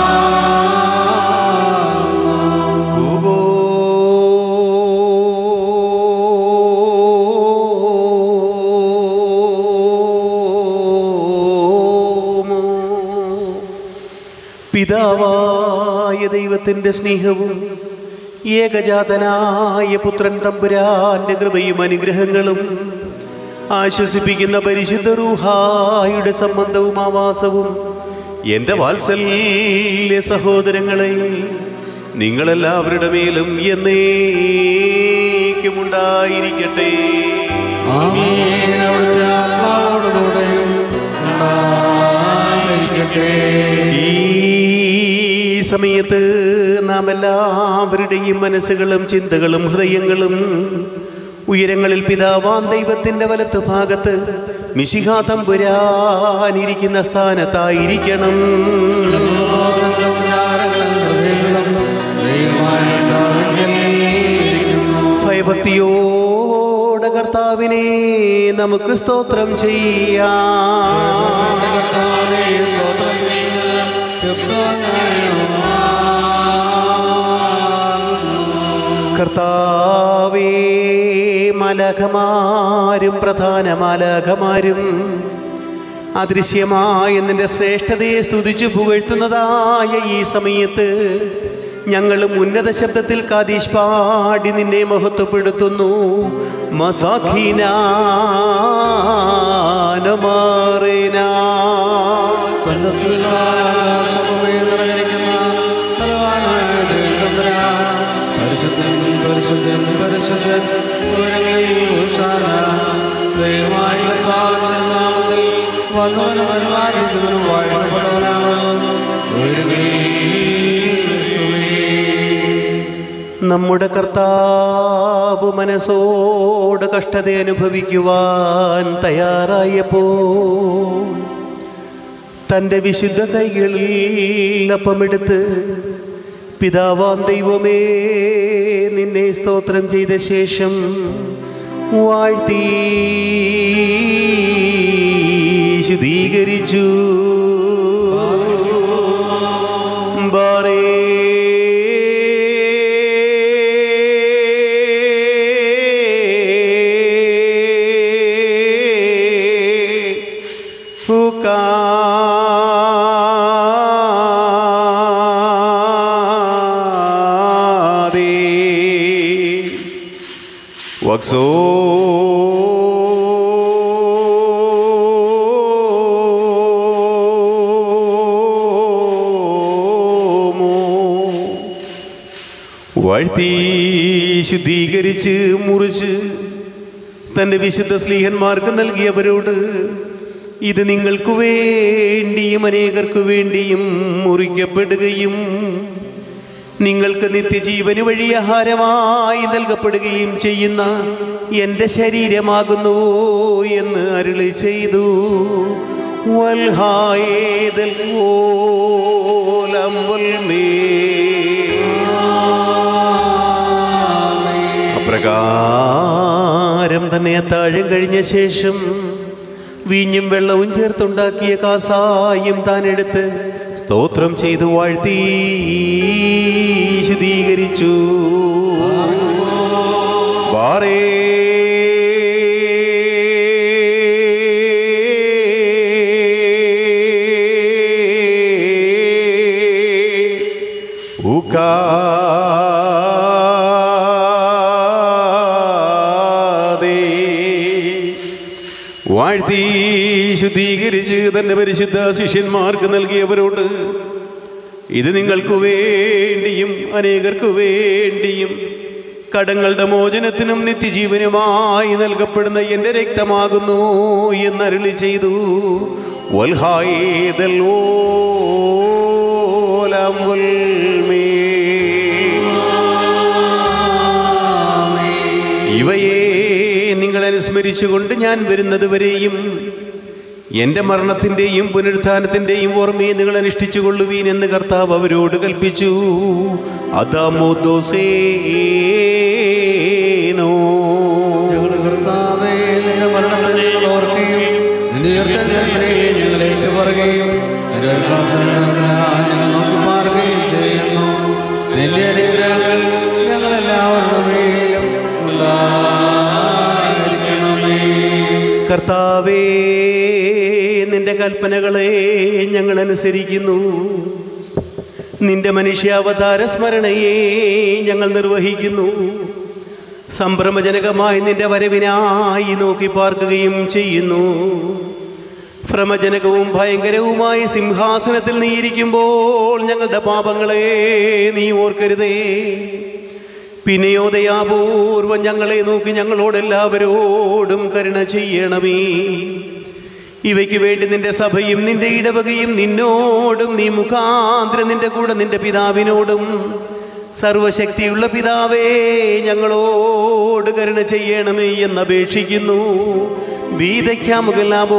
പിതാവായ ദൈവത്തിൻ്റെ സ്നേഹവും ഏകജാതനായ പുത്രൻ തമ്പുരാന്റെ കൃപയും അനുഗ്രഹങ്ങളും ആശ്വസിപ്പിക്കുന്ന പരിശുദ്ധ റൂഹായുടെ സംബന്ധവും ആവാസവും എൻ്റെ വാത്സല്യ സഹോദരങ്ങളെ നിങ്ങളെല്ലാവരുടെ മേലും എന്നേക്കും ഉണ്ടായിരിക്കട്ടെ ആമേൻ അവിടുത്തെ ആത്മാവോടുകൂടെയും ഉണ്ടായിരിക്കട്ടെ ഈ സമയത്ത് നാം എല്ലാവരുടെയും മനസ്സുകളും ചിന്തകളും ഹൃദയങ്ങളും ഉയരങ്ങളിൽ പിതാവാൻ ദൈവത്തിൻ്റെ വലത്തു ഭാഗത്ത് മിശിഹാ തമ്പുരാനിരിക്കുന്ന സ്ഥാനത്തായിരിക്കണം ബോധങ്ങളും വിചാരങ്ങളും ഹൃദയങ്ങളും ദൈവമായ കർത്താവിങ്കൽ ഇരിക്കുന്നു. ഭയഭക്തിയോടെ കർത്താവിനെ നമുക്ക് സ്തോത്രം ചെയ്യാം കർത്താവേ, സ്തോത്രം ചെയ്യുക. യുക്തനായ കർത്താവേ മലഖമാരും പ്രധാന മലഖമാരും അദൃശ്യമായ നിന്റെ ശ്രേഷ്ഠതയെ സ്തുതിച്ചു പുകഴ്ത്തുന്നതായ ഈ സമയത്ത് ഞങ്ങളും ഉന്നത ശബ്ദത്തിൽ കാതീഷ് പാടി നിന്നെ മഹത്വപ്പെടുത്തുന്നു മസാഖീനാനമാറിനാ തന്റെ സ്തുതികളാൽ നിറഞ്ഞിരിക്കുന്ന ബലവാനായ ദൈവതമ്പുരാൻ. പരിശുദ്ധൻ പരിശുദ്ധൻ പരിശുദ്ധൻ ഉയരങ്ങളിൽ ഹോശാന. ദൈവമായ കർത്താവിന്റെ നാമത്തിൽ വന്നവനും പരിപാലിക്കുന്നവനും വാഴ്ത്തപ്പെട്ടവനാണ് ഉയരങ്ങളിൽ സ്തുതി. നമ്മുടെ കർത്താവ് മനസ്സോട് കഷ്ടത അനുഭവിക്കുവാൻ തയ്യാറായപ്പോ തൻ്റെ വിശുദ്ധ കൈകളിൽ അപ്പമെടുത്ത് പിതാവാം ദൈവമേ നിന്നെ സ്തോത്രം ചെയ്ത ശേഷം വാഴ്ത്തി ശുദ്ധീകരിച്ചു ബാറേ വക്സോ വാഴ്ത്തി ശുദ്ധീകരിച്ച് മുറിച്ച് തൻ്റെ വിശുദ്ധ സ്ലീഹന്മാർക്ക് നൽകിയവരോട് ഇത് നിങ്ങൾക്ക് വേണ്ടിയും അനേകർക്ക് വേണ്ടിയും മുറിക്കപ്പെടുകയും നിങ്ങൾക്ക് നിത്യജീവന് വഴി ആഹാരമായി നൽകപ്പെടുകയും ചെയ്യുന്ന എൻ്റെ ശരീരമാകുന്നു എന്ന് അരുളി ചെയ്തു വൽഹായേതൽ ഓലം വൽമേ. അപ്രകാരം തന്നെ അത്താഴം കഴിഞ്ഞ ശേഷം വീഞ്ഞും വെള്ളവും ചേർത്തുണ്ടാക്കിയ കാസായും താൻ എടുത്ത് സ്തോത്രം ചെയ്തു വാഴ്ത്തി ശുദ്ധീകരിച്ചു ബാറേ ഊക്കാതെ വാഴ്ത്തി ശുദ്ധീകരിച്ച് തന്റെ പരിശുദ്ധ ശിഷ്യന്മാർക്ക് നൽകിയവരോട് ഇത് നിങ്ങൾക്ക് വേണ്ടിയും അനേകർക്ക് വേണ്ടിയും കടങ്ങളുടെ മോചനത്തിനും നിത്യജീവനുമായി നൽകപ്പെടുന്ന എൻ്റെ രക്തമാകുന്നു എന്നരുളി ചെയ്തു വൽഹായേതൽ ഓലം വൽമേ. ഇവയെ നിങ്ങൾ അനുസ്മരിച്ചുകൊണ്ട് ഞാൻ വരുന്നത് വരെയും എൻ്റെ മരണത്തിൻ്റെയും പുനരുത്ഥാനത്തിൻ്റെയും ഓർമ്മയെ നിങ്ങൾ അനുഷ്ഠിച്ചു കൊള്ളുവീൻ എന്ന് കർത്താവ് അവരോട് കൽപ്പിച്ചു അതാമോദോസേനോ ഞങ്ങളുടെ കർത്താവേ നിന്റെ മരണത്തെ ഞങ്ങൾ ഓർക്കുകയും നിന്റെ ഉയർത്തെഴുന്നേൽപ്പിനെ ഞങ്ങൾ ഏറ്റുപറയുകയും നിന്റെ ഉൾക്കാത്തിനായി ഞങ്ങൾ നോക്കി പാർക്കുകയും ചെയ്യുന്നു നിന്റെ അനുഗ്രഹങ്ങൾ ഞങ്ങളെല്ലാവരുടെ മേലും ഉണ്ടായിരിക്കണമേ കർത്താവേ നിന്റെ കൽപ്പനകളെ ഞങ്ങൾ അനുസരിക്കുന്നു നിന്റെ മനുഷ്യാവതാര സ്മരണയെ ഞങ്ങൾ നിർവഹിക്കുന്നു സംഭ്രമജനകമായി നിന്റെ വരവിനായി നോക്കി പാർക്കുകയും ചെയ്യുന്നു ഭ്രമജനകവും ഭയങ്കരവുമായ സിംഹാസനത്തിൽ നീ ഇരിക്കുമ്പോൾ ഞങ്ങളുടെ പാപങ്ങളെ നീ ഓർക്കരുതേ പിന്നെയോ ദയാപൂർവം ഞങ്ങളെ നോക്കി ഞങ്ങളോടെല്ലാവരോടും കരുണ ചെയ്യണമേ ഇവയ്ക്ക് വേണ്ടി നിന്റെ സഭയും നിന്റെ ഇടവകയും നിന്നോടും നീ മുഖാന്തരം നിന്റെ കൂടെ നിന്റെ പിതാവിനോടും സർവശക്തിയുള്ള പിതാവേ ഞങ്ങളോട് കരുണ ചെയ്യണമേ എന്നപേക്ഷിക്കുന്നു വീതയ്ക്കാമുകലാമോ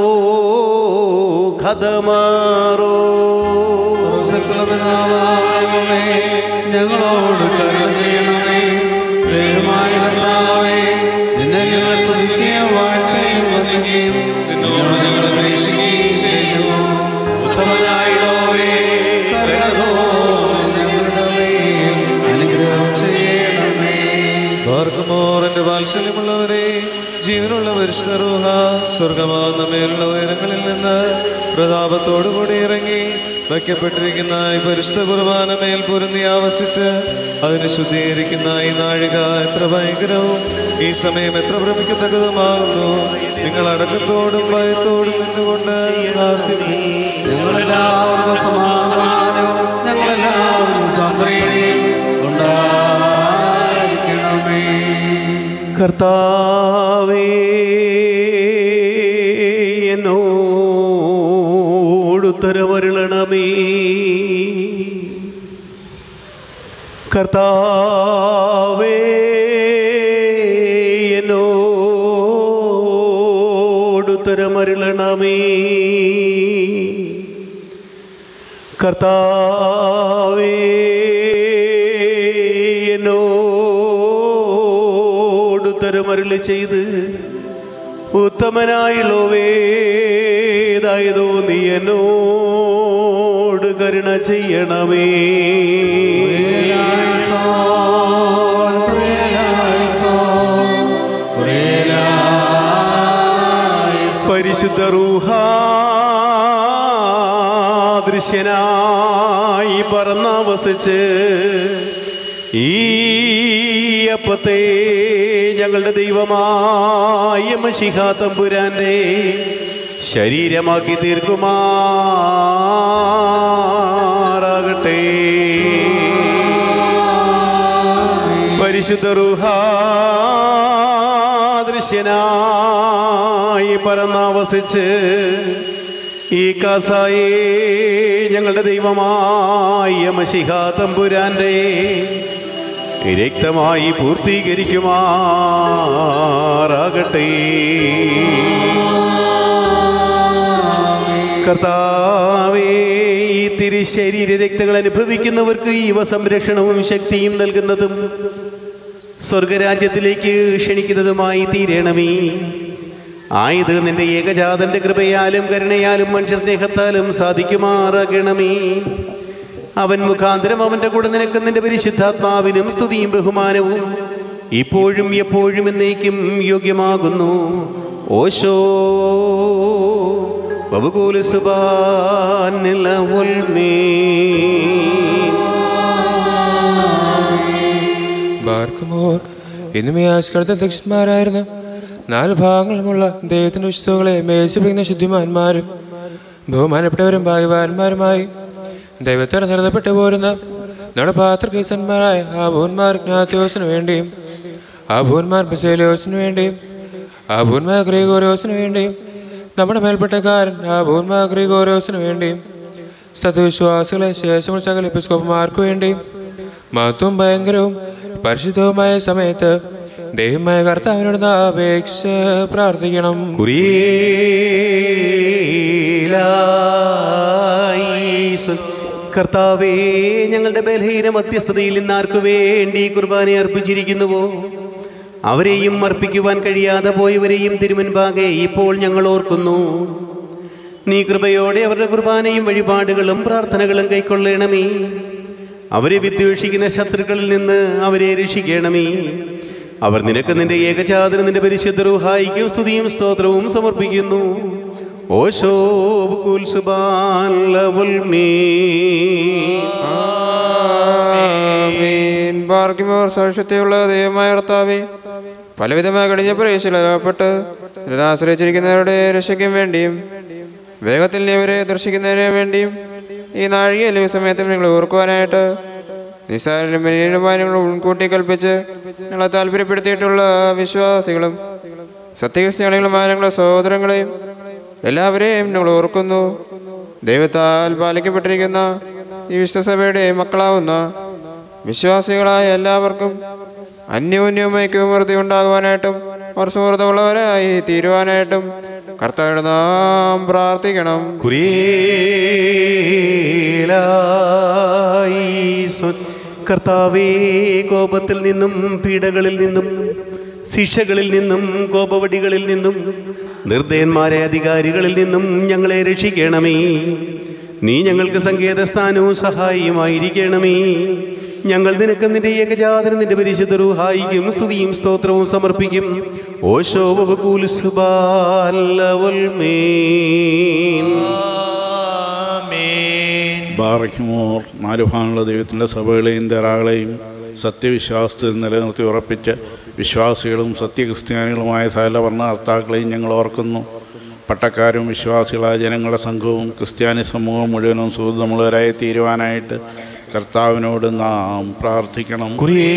കഥമാറോ സർവശക്തിയുള്ള പിതാവായ ഞങ്ങളോട് കരുണ ചെയ്യണമേ ദൈവമായ കർത്താവേ നിന്നെ ഞങ്ങൾ സ്തുതിക്കുകയും വാഴ്ത്തുകയും വന്ദിക്കുകയും നിന്നോട് ഞങ്ങൾ അപേക്ഷിക്കുകയും ചെയ്യുന്നു ഉത്തമനായിടോവേ കരുണ തോന്നി ഞങ്ങളുടെ മേൽ അനുഗ്രഹം ചെയ്യണമേ പാർക്കുമോർ എന്റെ വാത്സല്യമുള്ളവരെ ജീവനുള്ള പരിശുദ്ധ സ്വർഗമാകുന്ന മേലുള്ള ഉയരങ്ങളിൽ നിന്ന് പ്രതാപത്തോടുകൂടി ഇറങ്ങി വയ്ക്കപ്പെട്ടിരിക്കുന്ന ഈ പരിശുദ്ധ കുർബാന മേൽ പൊരുന്നി ആവസിച്ച് അതിനെ ശുദ്ധീകരിക്കുന്ന ഈ നാഴിക എത്ര ഭയങ്കരവും ഈ സമയം എത്ര ഭ്രമിക്കത്തക്കതുമാകുന്നു നിങ്ങൾ അടക്കത്തോടും ഭയത്തോടും നിന്നുകൊണ്ട് പ്രാർത്ഥിക്കും ഞങ്ങളെല്ലാവർക്കും സമാധാനവും ഞങ്ങളെല്ലാവർക്കും സംപ്രീതിയും ഉണ്ടായിരിക്കണമേ കർത്താവേ എന്നോടുത്തരമരുളണമേ കർത്താവേ എന്നോടുത്തരമരുളണമേ കർത്താവേ എന്നോട് തരമരുളി ചെയ്ത് ഉത്തമനായുള്ളവേതായതോ നീ എന്നോട് കരുണ ചെയ്യണമേ സോൻ പ്രിയനായി സോൻ പ്രിയനായി പരിശുദ്ധ റൂഹ ദൃശ്യനായി പറന്നവസിച്ച് ഈ അപ്പത്തെ ഞങ്ങളുടെ ദൈവമായ മഷിഹാ തമ്പുരാന്റെ ശരീരമാക്കി തീർക്കുമാറാകട്ടെ പരിശുദ്ധ റൂഹ ദൃശ്യനായി പറന്നാവസിച്ച് ഈ കാസായെ ഞങ്ങളുടെ ദൈവമായ മഷിഹാ തമ്പുരാന്റെ രക്തമായി പൂർത്തീകരിക്കുമാറാകട്ടെ കർത്താവേ ഈ തിരുശരീര രക്തങ്ങൾ അനുഭവിക്കുന്നവർക്ക് ഈവ സംരക്ഷണവും ശക്തിയും നൽകുന്നതും സ്വർഗരാജ്യത്തിലേക്ക് ക്ഷണിക്കുന്നതുമായി തീരണമേ ആയത് നിന്റെ ഏകജാതന്റെ കൃപയാലും കരുണയാലും മനുഷ്യസ്നേഹത്താലും സാധിക്കുമാറാകണമേ അവൻ മുഖാന്തരം അവന്റെ കൂടെ നിനക്ക് നിന്റെ പരിശുദ്ധാത്മാവിനും സ്തുതിയും ബഹുമാനവും ഇപ്പോഴും എപ്പോഴും എന്നേക്കും യോഗ്യമാകുന്നു ഓശോ വവുകൂല സുബാനില ബാർക്കുമോർ ഇന്നും ഈ ആസ്കൃത അധ്യക്ഷന്മാരായിരുന്ന നാല് ഭാഗങ്ങളുമുള്ള ദൈവത്തിൻ്റെ വിശുദ്ധകളെ മേച്ചിപ്പിക്കുന്ന ശുദ്ധിമാന്മാരും ബഹുമാനപ്പെട്ടവരും ഭാഗ്യവാന്മാരുമായി ദൈവത്തോടെ നിറതപ്പെട്ടു പോരുന്ന നമ്മുടെ പാത്രകീസന്മാരായ ആ ഭൂന്മാർ ജ്ഞാത്യോസിന് വേണ്ടിയും ആ ഭൂന്മാർ ബസേലിയോസിന് വേണ്ടിയും ആ ഭൂന്മാർ ഗ്രീഗോറിയോസിന് വേണ്ടിയും നമ്മുടെ മേൽപ്പെട്ടക്കാരൻ ആ ഭൂന്മാർ ഗ്രീഗോറിയോസിന് വേണ്ടിയും സത്യവിശ്വാസികളെ ശേഷമുള്ള സകല എപ്പിസ്കോപ്പന്മാർക്ക് വേണ്ടിയും മഹത്വവും ഭയങ്കരവും പരിശുദ്ധവുമായ സമയത്ത് ദൈവമായ കർത്താവിനോട് നാം അപേക്ഷ പ്രാർത്ഥിക്കണം കുറിയേലായിസൻ. കർത്താവേ ഞങ്ങളുടെ ബലഹീന മധ്യസ്ഥതയിൽ ഇന്ന് ആർക്കു വേണ്ടി കുർബാന അർപ്പിച്ചിരിക്കുന്നുവോ അവരെയും അർപ്പിക്കുവാൻ കഴിയാതെ പോയവരെയും തിരുമുൻപാകെ ഇപ്പോൾ ഞങ്ങൾ ഓർക്കുന്നു നീ കൃപയോടെ അവരുടെ കുർബാനയും വഴിപാടുകളും പ്രാർത്ഥനകളും കൈക്കൊള്ളണമേ അവരെ വിദ്വേഷിക്കുന്ന ശത്രുക്കളിൽ നിന്ന് അവരെ രക്ഷിക്കണമേ അവർ നിനക്ക് നിന്റെ ഏകജാതന നിന്റെ പരിശുദ്ധ റുഹായിക്കും സ്തുതിയും സ്തോത്രവും സമർപ്പിക്കുന്നു ഓശോ ആമീൻ. ബാർക്കിമോർ സാക്ഷ്യത്തെയുള്ള ദൈവമായ കർത്താവേ പലവിധമായ കടിഞ്ഞ പ്രവേശിലപ്പെട്ട് ആശ്രയിച്ചിരിക്കുന്നവരുടെ രക്ഷയ്ക്കും വേണ്ടിയും വേഗത്തിൽ നീ അവരെ ദർശിക്കുന്നതിന് വേണ്ടിയും ഈ നാഴികയിലെ സമയത്തും നിങ്ങൾ ഓർക്കുവാനായിട്ട് നിസ്സാരനും ബലഹീനമായ നിങ്ങൾ മുൻകൂട്ടി കൽപ്പിച്ച് നിങ്ങളെ താല്പര്യപ്പെടുത്തിയിട്ടുള്ള വിശ്വാസികളും സത്യക്രിസ്ത്യാനികളുമായ ഞങ്ങളുടെ സഹോദരങ്ങളെയും എല്ലാവരെയും ഞങ്ങൾ ഓർക്കുന്നു ദൈവത്താൽ പാലിക്കപ്പെട്ടിരിക്കുന്ന ഈ വിശ്വസഭയുടെ മക്കളാവുന്ന വിശ്വാസികളായ എല്ലാവർക്കും അന്യോന്യവും ഐക്യമൃതി ഉണ്ടാകുവാനായിട്ടും അവർ സുഹൃത്തുള്ളവരായി തീരുവാനായിട്ടും കർത്താവിടെ നാം പ്രാർത്ഥിക്കണം കുറിയേലായിസൻ. കർത്താവേ കോപത്തിൽ നിന്നും പീഡകളിൽ നിന്നും ശിക്ഷകളിൽ നിന്നും കോപവടികളിൽ നിന്നും നിർദ്ദയന്മാരെ അധികാരികളിൽ നിന്നും ഞങ്ങളെ രക്ഷിക്കണമേ നീ ഞങ്ങൾക്ക് സങ്കേതസ്ഥാനവും സഹായിയുമായിരിക്കണമേ ഞങ്ങൾ നിനക്ക് നിന്റെ ഏകജാതന നിന്റെ പരിശുദ്ധ റൂഹായിക്കും സ്തുതിയും സ്തോത്രവും സമർപ്പിക്കും ഓശോ ബാറയ്ക്കുമോർ നാല് ഭാഗങ്ങളുള്ള ദൈവത്തിൻ്റെ സഭകളെയും തെറാകളെയും സത്യവിശ്വാസത്തിൽ നിലനിർത്തി ഉറപ്പിച്ച് വിശ്വാസികളും സത്യക്രിസ്ത്യാനികളുമായ സകല ഭരണകർത്താക്കളെയും ഞങ്ങൾ ഓർക്കുന്നു പട്ടക്കാരും വിശ്വാസികളായ ജനങ്ങളുടെ സംഘവും ക്രിസ്ത്യാനി സമൂഹം മുഴുവനും സുഹൃതമുള്ളവരായി തീരുവാനായിട്ട് കർത്താവിനോട് നാം പ്രാർത്ഥിക്കണം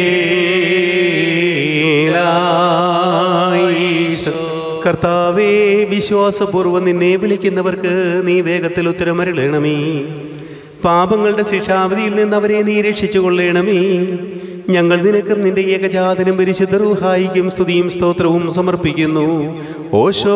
കർത്താവേ വിശ്വാസപൂർവ്വം നിന്നെ വിളിക്കുന്നവർക്ക് നീ വേഗത്തിൽ ഉത്തരമരുളണമേ പാപങ്ങളുടെ ശിക്ഷാവധിയിൽ നിന്ന് അവരെ നീ രക്ഷിച്ചു കൊള്ളണമേ ഞങ്ങൾ നിനക്കും നിന്റെ ഏകജാതനും പരിശുദ്ധ റൂഹായിക്കും സ്തുതിയും സ്തോത്രവും സമർപ്പിക്കുന്നു ഓശോ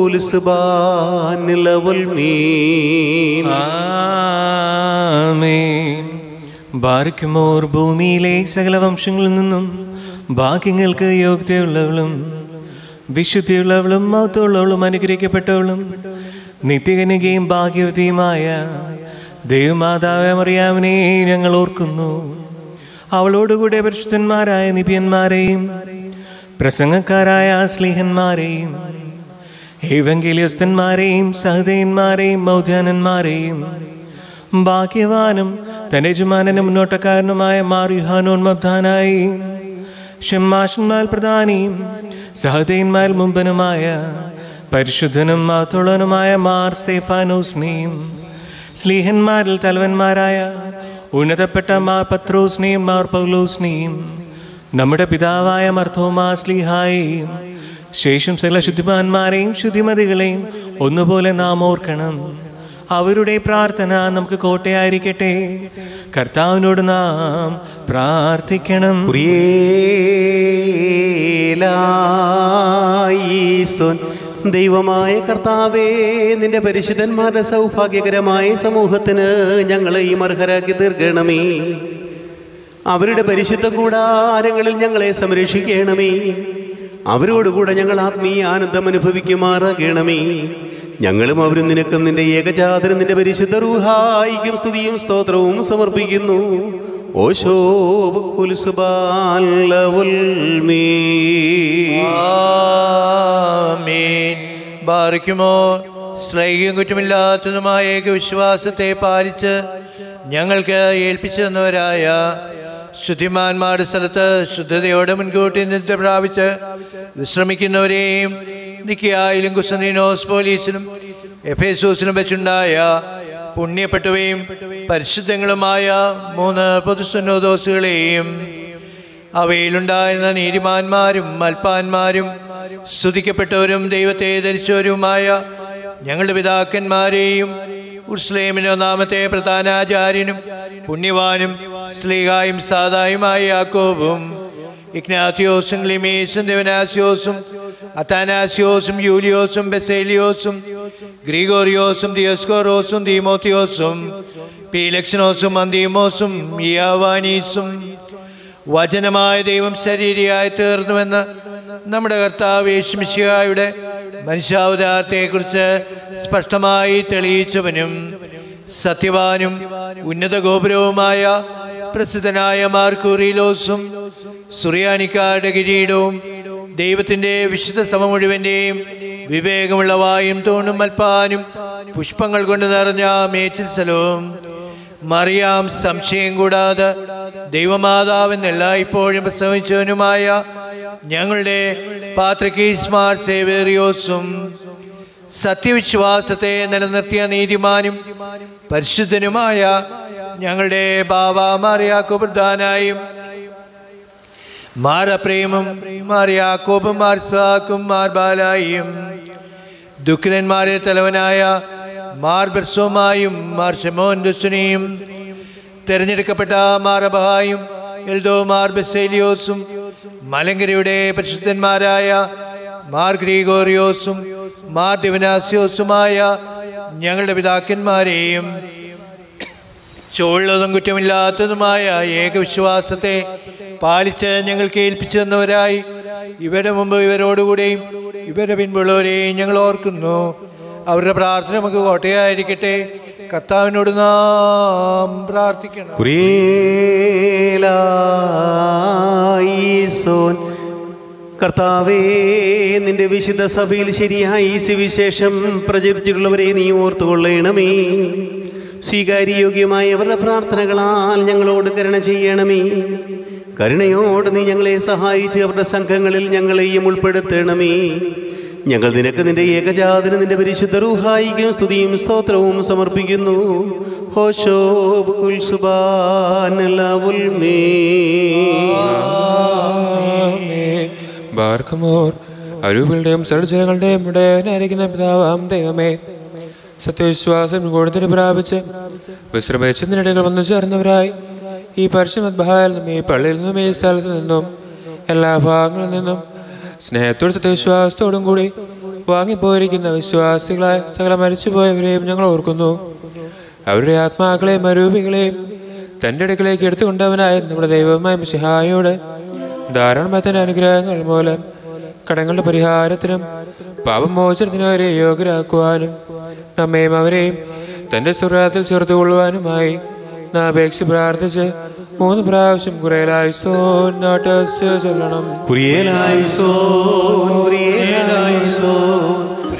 ബാറിക്കുമോർ ഭൂമിയിലെ സകല വംശങ്ങളിൽ നിന്നും ഭാഗ്യങ്ങൾക്ക് യോഗ്യതയുള്ളവളും വിശുദ്ധിയുള്ളവളും മൗത്തമുള്ളവളും അനുഗ്രഹിക്കപ്പെട്ടവളും നിത്യകനികയും ഭാഗ്യവതിയുമായ ദൈവമാതാവെ മറിയാവിനെ ഞങ്ങൾ ഓർക്കുന്നു അവളോടുകൂടെ പരിശുദ്ധന്മാരായ നിപിയന്മാരെയും പ്രസംഗക്കാരായ സ്ലീഹന്മാരെയും ഏവങ്കേലിയസ്തന്മാരെയും സഹതയന്മാരെയും മൗദ്യാനന്മാരെയും ഭാഗ്യവാനും തന്റെ യജമാനനും മുന്നോട്ടക്കാരനുമായ മാറിഹാനോന്മബ്ധാനായി ഷമ്മാഷന്മാൽ പ്രധാനിയും സഹതയന്മാൽ മുമ്പനുമായ പരിശുദ്ധനും മാത്തുള്ളനുമായ മാർ സ്തേഫാനോസ്നെയും സ്ലീഹന്മാരിൽ തലവന്മാരായ ഉന്നതപ്പെട്ട മാർ പത്രോസ്നെയും മാർ പൗലോസ്നെയും നമ്മുടെ പിതാവായ മർത്തോമാ സ്ലീഹായെയും ശേഷം സകല ശുദ്ധിമാന്മാരെയും ശുദ്ധിമതികളെയും ഒന്നുപോലെ നാം ഓർക്കണം അവരുടെ പ്രാർത്ഥന നമുക്ക് കോട്ടയായിരിക്കട്ടെ കർത്താവിനോട് നാം പ്രാർത്ഥിക്കണം കുറിയേലായിസോൻ ദൈവമായ കർത്താവേ നിന്റെ പരിശുദ്ധന്മാരുടെ സൗഭാഗ്യകരമായ സമൂഹത്തിന് ഞങ്ങളെയും അർഹരാക്കി തീർക്കണമേ അവരുടെ പരിശുദ്ധ കൂടാരങ്ങളിൽ ഞങ്ങളെ സംരക്ഷിക്കണമേ അവരോടുകൂടെ ഞങ്ങൾ ആത്മീയ ആനന്ദം അനുഭവിക്കുമാറാകണമേ ഞങ്ങളും അവരും നിനക്കും നിന്റെ ഏകജാതനും നിന്റെ പരിശുദ്ധ റൂഹായിക്കും സ്തുതിയും സ്തോത്രവും സമർപ്പിക്കുന്നു ഓശോബ് ആമീൻ ബാറിക്കുമോ സ്ലൈഹികം കുറ്റമില്ലാത്തതുമായ ഏക വിശ്വാസത്തെ പാലിച്ച് ഞങ്ങൾക്ക് ഏൽപ്പിച്ചു തന്നവരായ ശുദ്ധിമാന്മാരുടെ സ്ഥലത്ത് ശുദ്ധതയോടെ മുൻകൂട്ടി നിദ്ര പ്രാപിച്ച് വിശ്രമിക്കുന്നവരെയും നിക്കിയായാലും കുസനീനോസ് പോലീസിനും എഫേസൂസിനും വെച്ചുണ്ടായ പുണ്യപ്പെട്ടവയും പരിശുദ്ധങ്ങളുമായ മൂന്ന് പൊതുസുന്നോദോസുകളെയും അവയിലുണ്ടായിരുന്ന നീതിമാന്മാരും മൽപ്പാന്മാരും സ്തുതിക്കപ്പെട്ടവരും ദൈവത്തെ ധരിച്ചവരുമായ ഞങ്ങളുടെ പിതാക്കന്മാരെയും ഉർസ്ലേമിന്റെ ഒന്നാമത്തെ പ്രധാനാചാര്യനും പുണ്യവാനും സ്ലീഹായും സാദായുമായ യാക്കോബും ഇഗ്നാത്തിയോസും ലിമീസും ദേവനാസിയോസും അത്താനാസിയോസും യൂലിയോസും ബെസേലിയോസും ഗ്രിഗോറിയോസും ദിയോസ്കോറോസും ദീമോത്തിയോസും പീലക്സിനോസും അന്തീമോസും ഇയാവാനീസും വചനമായ ദൈവം ശരീരിയായി തീർന്നുവെന്ന് നമ്മുടെ കർത്താവ് യേശുമിശിഹായുടെ മനുഷ്യാവതാരത്തെക്കുറിച്ച് സ്പഷ്ടമായി തെളിയിച്ചവനും സത്യവാനും ഉന്നത ഗോപുരവുമായ പ്രസിദ്ധനായ മാർക്കൂറിലോസും സുറിയാനിക്കാരുടെ കിരീടവും ദൈവത്തിൻ്റെ വിശുദ്ധ സഭ മുഴുവൻ്റെയും വിവേകമുള്ള വായും തോണും മൽപ്പാനും പുഷ്പങ്ങൾ കൊണ്ട് നിറഞ്ഞ മേച്ചിൽ സ്ഥലവും മറിയാം സംശയം കൂടാതെ ദൈവമാതാവെന്ന് എല്ലായ്പ്പോഴും പ്രസവിച്ചവനുമായ ഞങ്ങളുടെ പാത്രക്കീസ്മാർ സേവേറിയോസും സത്യവിശ്വാസത്തെ നിലനിർത്തിയ നീതിമാനും പരിശുദ്ധനുമായ ഞങ്ങളുടെ ബാബ മാറിയാക്കോ പ്രധാനായും മാരപ്രേമും മാറിയാക്കോബും മാർസാക്കും മാർബാലായും ദുഃഖിതന്മാരെ തലവനായ മാർ ബെർസോമായും മാർ ഷെമോൻ ദുസുനിയും തിരഞ്ഞെടുക്കപ്പെട്ട മാറബഹായും എൽദോ മാർ ബെസേലിയോസും മലങ്കരയുടെ പരിശുദ്ധന്മാരായ മാർ ഗ്രീഗോറിയോസും മാർ ദിവനാസിയോസുമായ ഞങ്ങളുടെ പിതാക്കന്മാരെയും ചോളുള്ളതും കുറ്റമില്ലാത്തതുമായ ഏകവിശ്വാസത്തെ പാലിച്ച് ഞങ്ങൾക്ക് ഏൽപ്പിച്ചു തന്നവരായി ഇവരുടെ മുമ്പ് ഇവരോടുകൂടെയും ഇവരുടെ പിൻപുള്ളവരെയും ഞങ്ങൾ ഓർക്കുന്നു അവരുടെ പ്രാർത്ഥന നമുക്ക് കോട്ടയായിരിക്കട്ടെ കർത്താവിനോട് നാം പ്രാർത്ഥിക്കണം കുറിയേലായിസോൻ കർത്താവേ നിന്റെ വിശുദ്ധ സഭയിൽ ശരിയായി സുവിശേഷം പ്രചരിച്ചിട്ടുള്ളവരെ നീ ഓർത്തുകൊള്ളണമേ സ്വീകാര്യയോഗ്യമായ അവരുടെ പ്രാർത്ഥനകളാൽ ഞങ്ങളോട് കരുണ ചെയ്യണമേ കരുണയോട് നീ ഞങ്ങളെ സഹായിച്ച് അവരുടെ സംഘങ്ങളിൽ ഞങ്ങളെയും ഉൾപ്പെടുത്തണമേ ഞങ്ങൾ നിനക്ക് നിന്റെ ഏകജാതന് നിന്റെ പരിശുദ്ധ റൂഹായിക്കും സ്തുതിയും സ്തോത്രവും സമർപ്പിക്കുന്നു ഹോശോബ് ബാർക്കമോർ അരൂപികളുടെയും സർജനങ്ങളുടെയും ഇടയനായിരിക്കുന്ന പിതാവാം ദൈവമേ സത്യവിശ്വാസം കൂടുതൽ പ്രാപിച്ച് വിശ്രമിച്ചതിനിടയിൽ വന്നു ചേർന്നവരായി ഈ പരിശുദ്ധഭായിൽ നിന്നും ഈ പള്ളിയിൽ നിന്നും ഈ സ്ഥലത്ത് നിന്നും എല്ലാ ഭാഗങ്ങളിൽ നിന്നും സ്നേഹത്തോടും സത്യവിശ്വാസത്തോടും കൂടി വാങ്ങിപ്പോയിരിക്കുന്ന വിശ്വാസികളായ സകല മരിച്ചുപോയവരെയും ഞങ്ങൾ ഓർക്കുന്നു അവരുടെ ആത്മാക്കളെയും അരൂപികളെയും തൻ്റെ അടുക്കലേക്ക് എടുത്തുകൊണ്ടവനായ നമ്മുടെ ദൈവമായ മിശിഹായോട് ധാരാളമത്തിൻ്റെ അനുഗ്രഹങ്ങൾ മൂലം കടങ്ങളുടെ പരിഹാരത്തിനും പാപമോചനത്തിനും അവരെ യോഗ്യരാക്കുവാനും നമ്മയും അവരെയും തൻ്റെ സുറാത്തിൽ ചേർത്ത് കൊള്ളുവാനുമായി നാം അപേക്ഷ പ്രാർത്ഥിച്ച് മൂന്ന് പ്രാവശ്യം കുറേലായി സോൻ നാട്ടസ് ചൊല്ലണം കുറിയേലായിസോൻ കുറിയേലായിസോൻ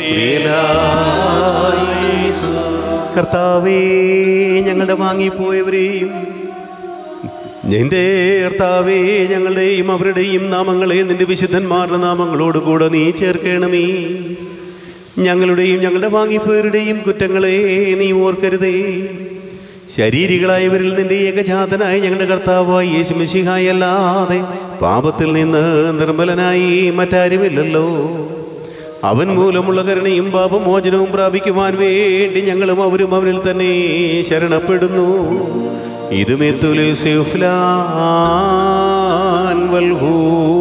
കുറിയേലായിസോൻ കർത്താവേ ഞങ്ങളുടെ വാങ്ങിപ്പോയവരെയും നിന്റെ കർത്താവേ ഞങ്ങളുടെയും അവരുടെയും നാമങ്ങളെ നിന്റെ വിശുദ്ധന്മാരുടെ നാമങ്ങളോട് കൂടെ നീ ചേർക്കണമേ ഞങ്ങളുടെയും ഞങ്ങളുടെ വാങ്ങിപ്പോയവരുടെയും കുറ്റങ്ങളെ നീ ഓർക്കരുതേ ശരീരികളായവരിൽ നിന്റെ ഏകജാതനായ ഞങ്ങളുടെ കർത്താവായി യേശുമിശിഹായി അല്ലാതെ പാപത്തിൽ നിന്ന് നിർമ്മലനായി മറ്റാരുമില്ലല്ലോ അവൻ മൂലമുള്ള കരുണയും പാപമോചനവും പ്രാപിക്കുവാൻ വേണ്ടി ഞങ്ങളും അവരും അവരിൽ തന്നെ ശരണപ്പെടുന്നു ഇതുമെത്തുലെ സെഫ്ലാൻ വൽഹൂ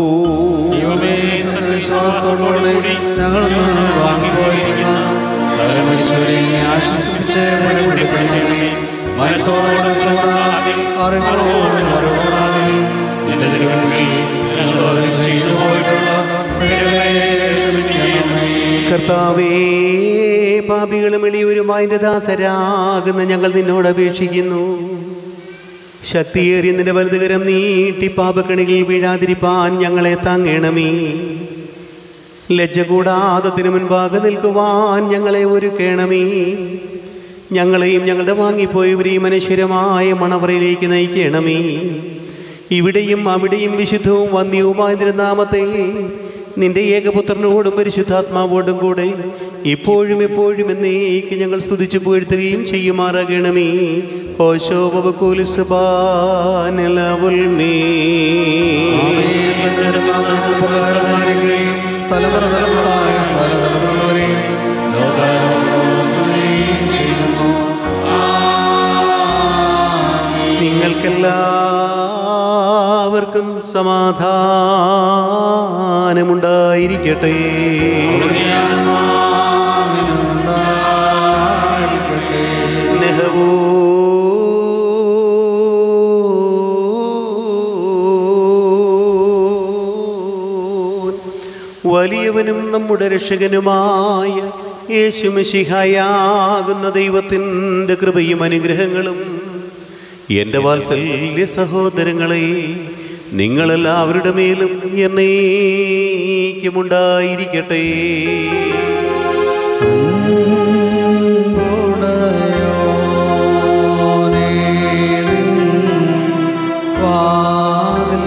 വിശ്വാസത്തോടുകൂടി ഞങ്ങളൊന്ന് വാങ്ങിപ്പോയിരിക്കുന്ന സകല മനുഷ്യരെ ആശ്വസിപ്പിച്ച് വെളിപ്പെടുത്തണമേ മനസ്സോടെ മനസ്സോടാതെ അറിവോടെ അറിവോടാതെ നിന്റെ തിരുവനന്തപുരത്തിൽ ഞങ്ങൾ ചെയ്തു പോയിട്ടുള്ള കർത്താവേ പാപികളും എളിയവരുമായ നിന്റെ ദാസരാകുന്ന ഞങ്ങൾ നിന്നോട് അപേക്ഷിക്കുന്നു ശക്തിയേറിയ നിന്റെ വലുതുകരം നീട്ടി പാപക്കണികൾ വീഴാതിരിപ്പാൻ ഞങ്ങളെ താങ്ങണമേ ലജ്ജ കൂടാതെ തിനു മുൻപാകെ നിൽക്കുവാൻ ഞങ്ങളെ ഒരുക്കണമേ ഞങ്ങളെയും ഞങ്ങളുടെ വാങ്ങിപ്പോയവരെയും അനശ്വരമായ മണവറയിലേക്ക് നയിക്കണമേ ഇവിടെയും അവിടെയും വിശുദ്ധവും വന്യവുമായ നിന്റെ നാമത്തെ നിന്റെ ഏകപുത്രനോടും പരിശുദ്ധാത്മാവോടും കൂടെ ഇപ്പോഴും എപ്പോഴും എന്നേക്ക് ഞങ്ങൾ സ്തുതിച്ചു പുകഴ്ത്തുകയും ചെയ്യുമാറാകണമേ ഓശോ തലമുറ തലമുറയായ സകല തലമുറകളെയും ലോകാലോകങ്ങളോളം സ്തുതി ചെയ്യുന്നു നിങ്ങൾക്കെല്ലാവർക്കും സമാധാനമുണ്ടായിരിക്കട്ടെ നെഹവൂ വലിയവനും നമ്മുടെ രക്ഷകനുമായ യേശുമിശിഹായാകുന്ന ദൈവത്തിൻ്റെ കൃപയും അനുഗ്രഹങ്ങളും എൻ്റെ വാത്സല്യ സഹോദരങ്ങളെ നിങ്ങളെല്ലാവരുടെ മേലും എന്നേക്കുമുണ്ടായിരിക്കട്ടെ വാതിൽ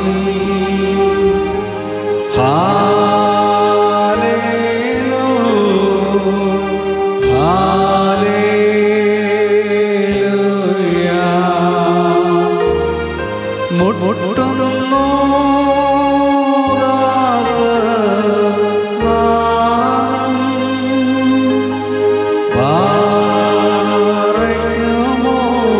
മുട്ടുന്നു ദാസനാദം. പാറയ്ക്കുമോ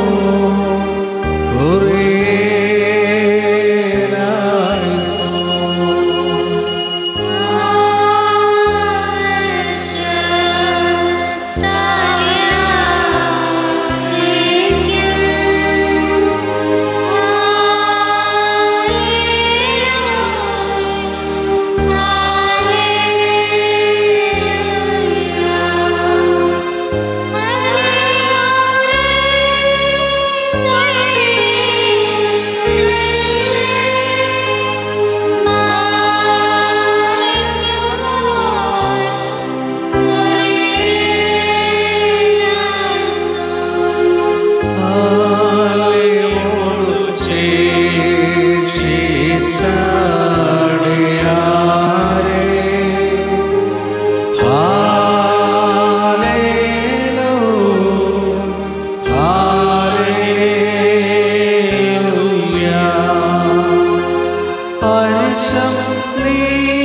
പരിശം നീ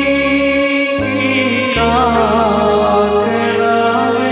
കാക്കണമേ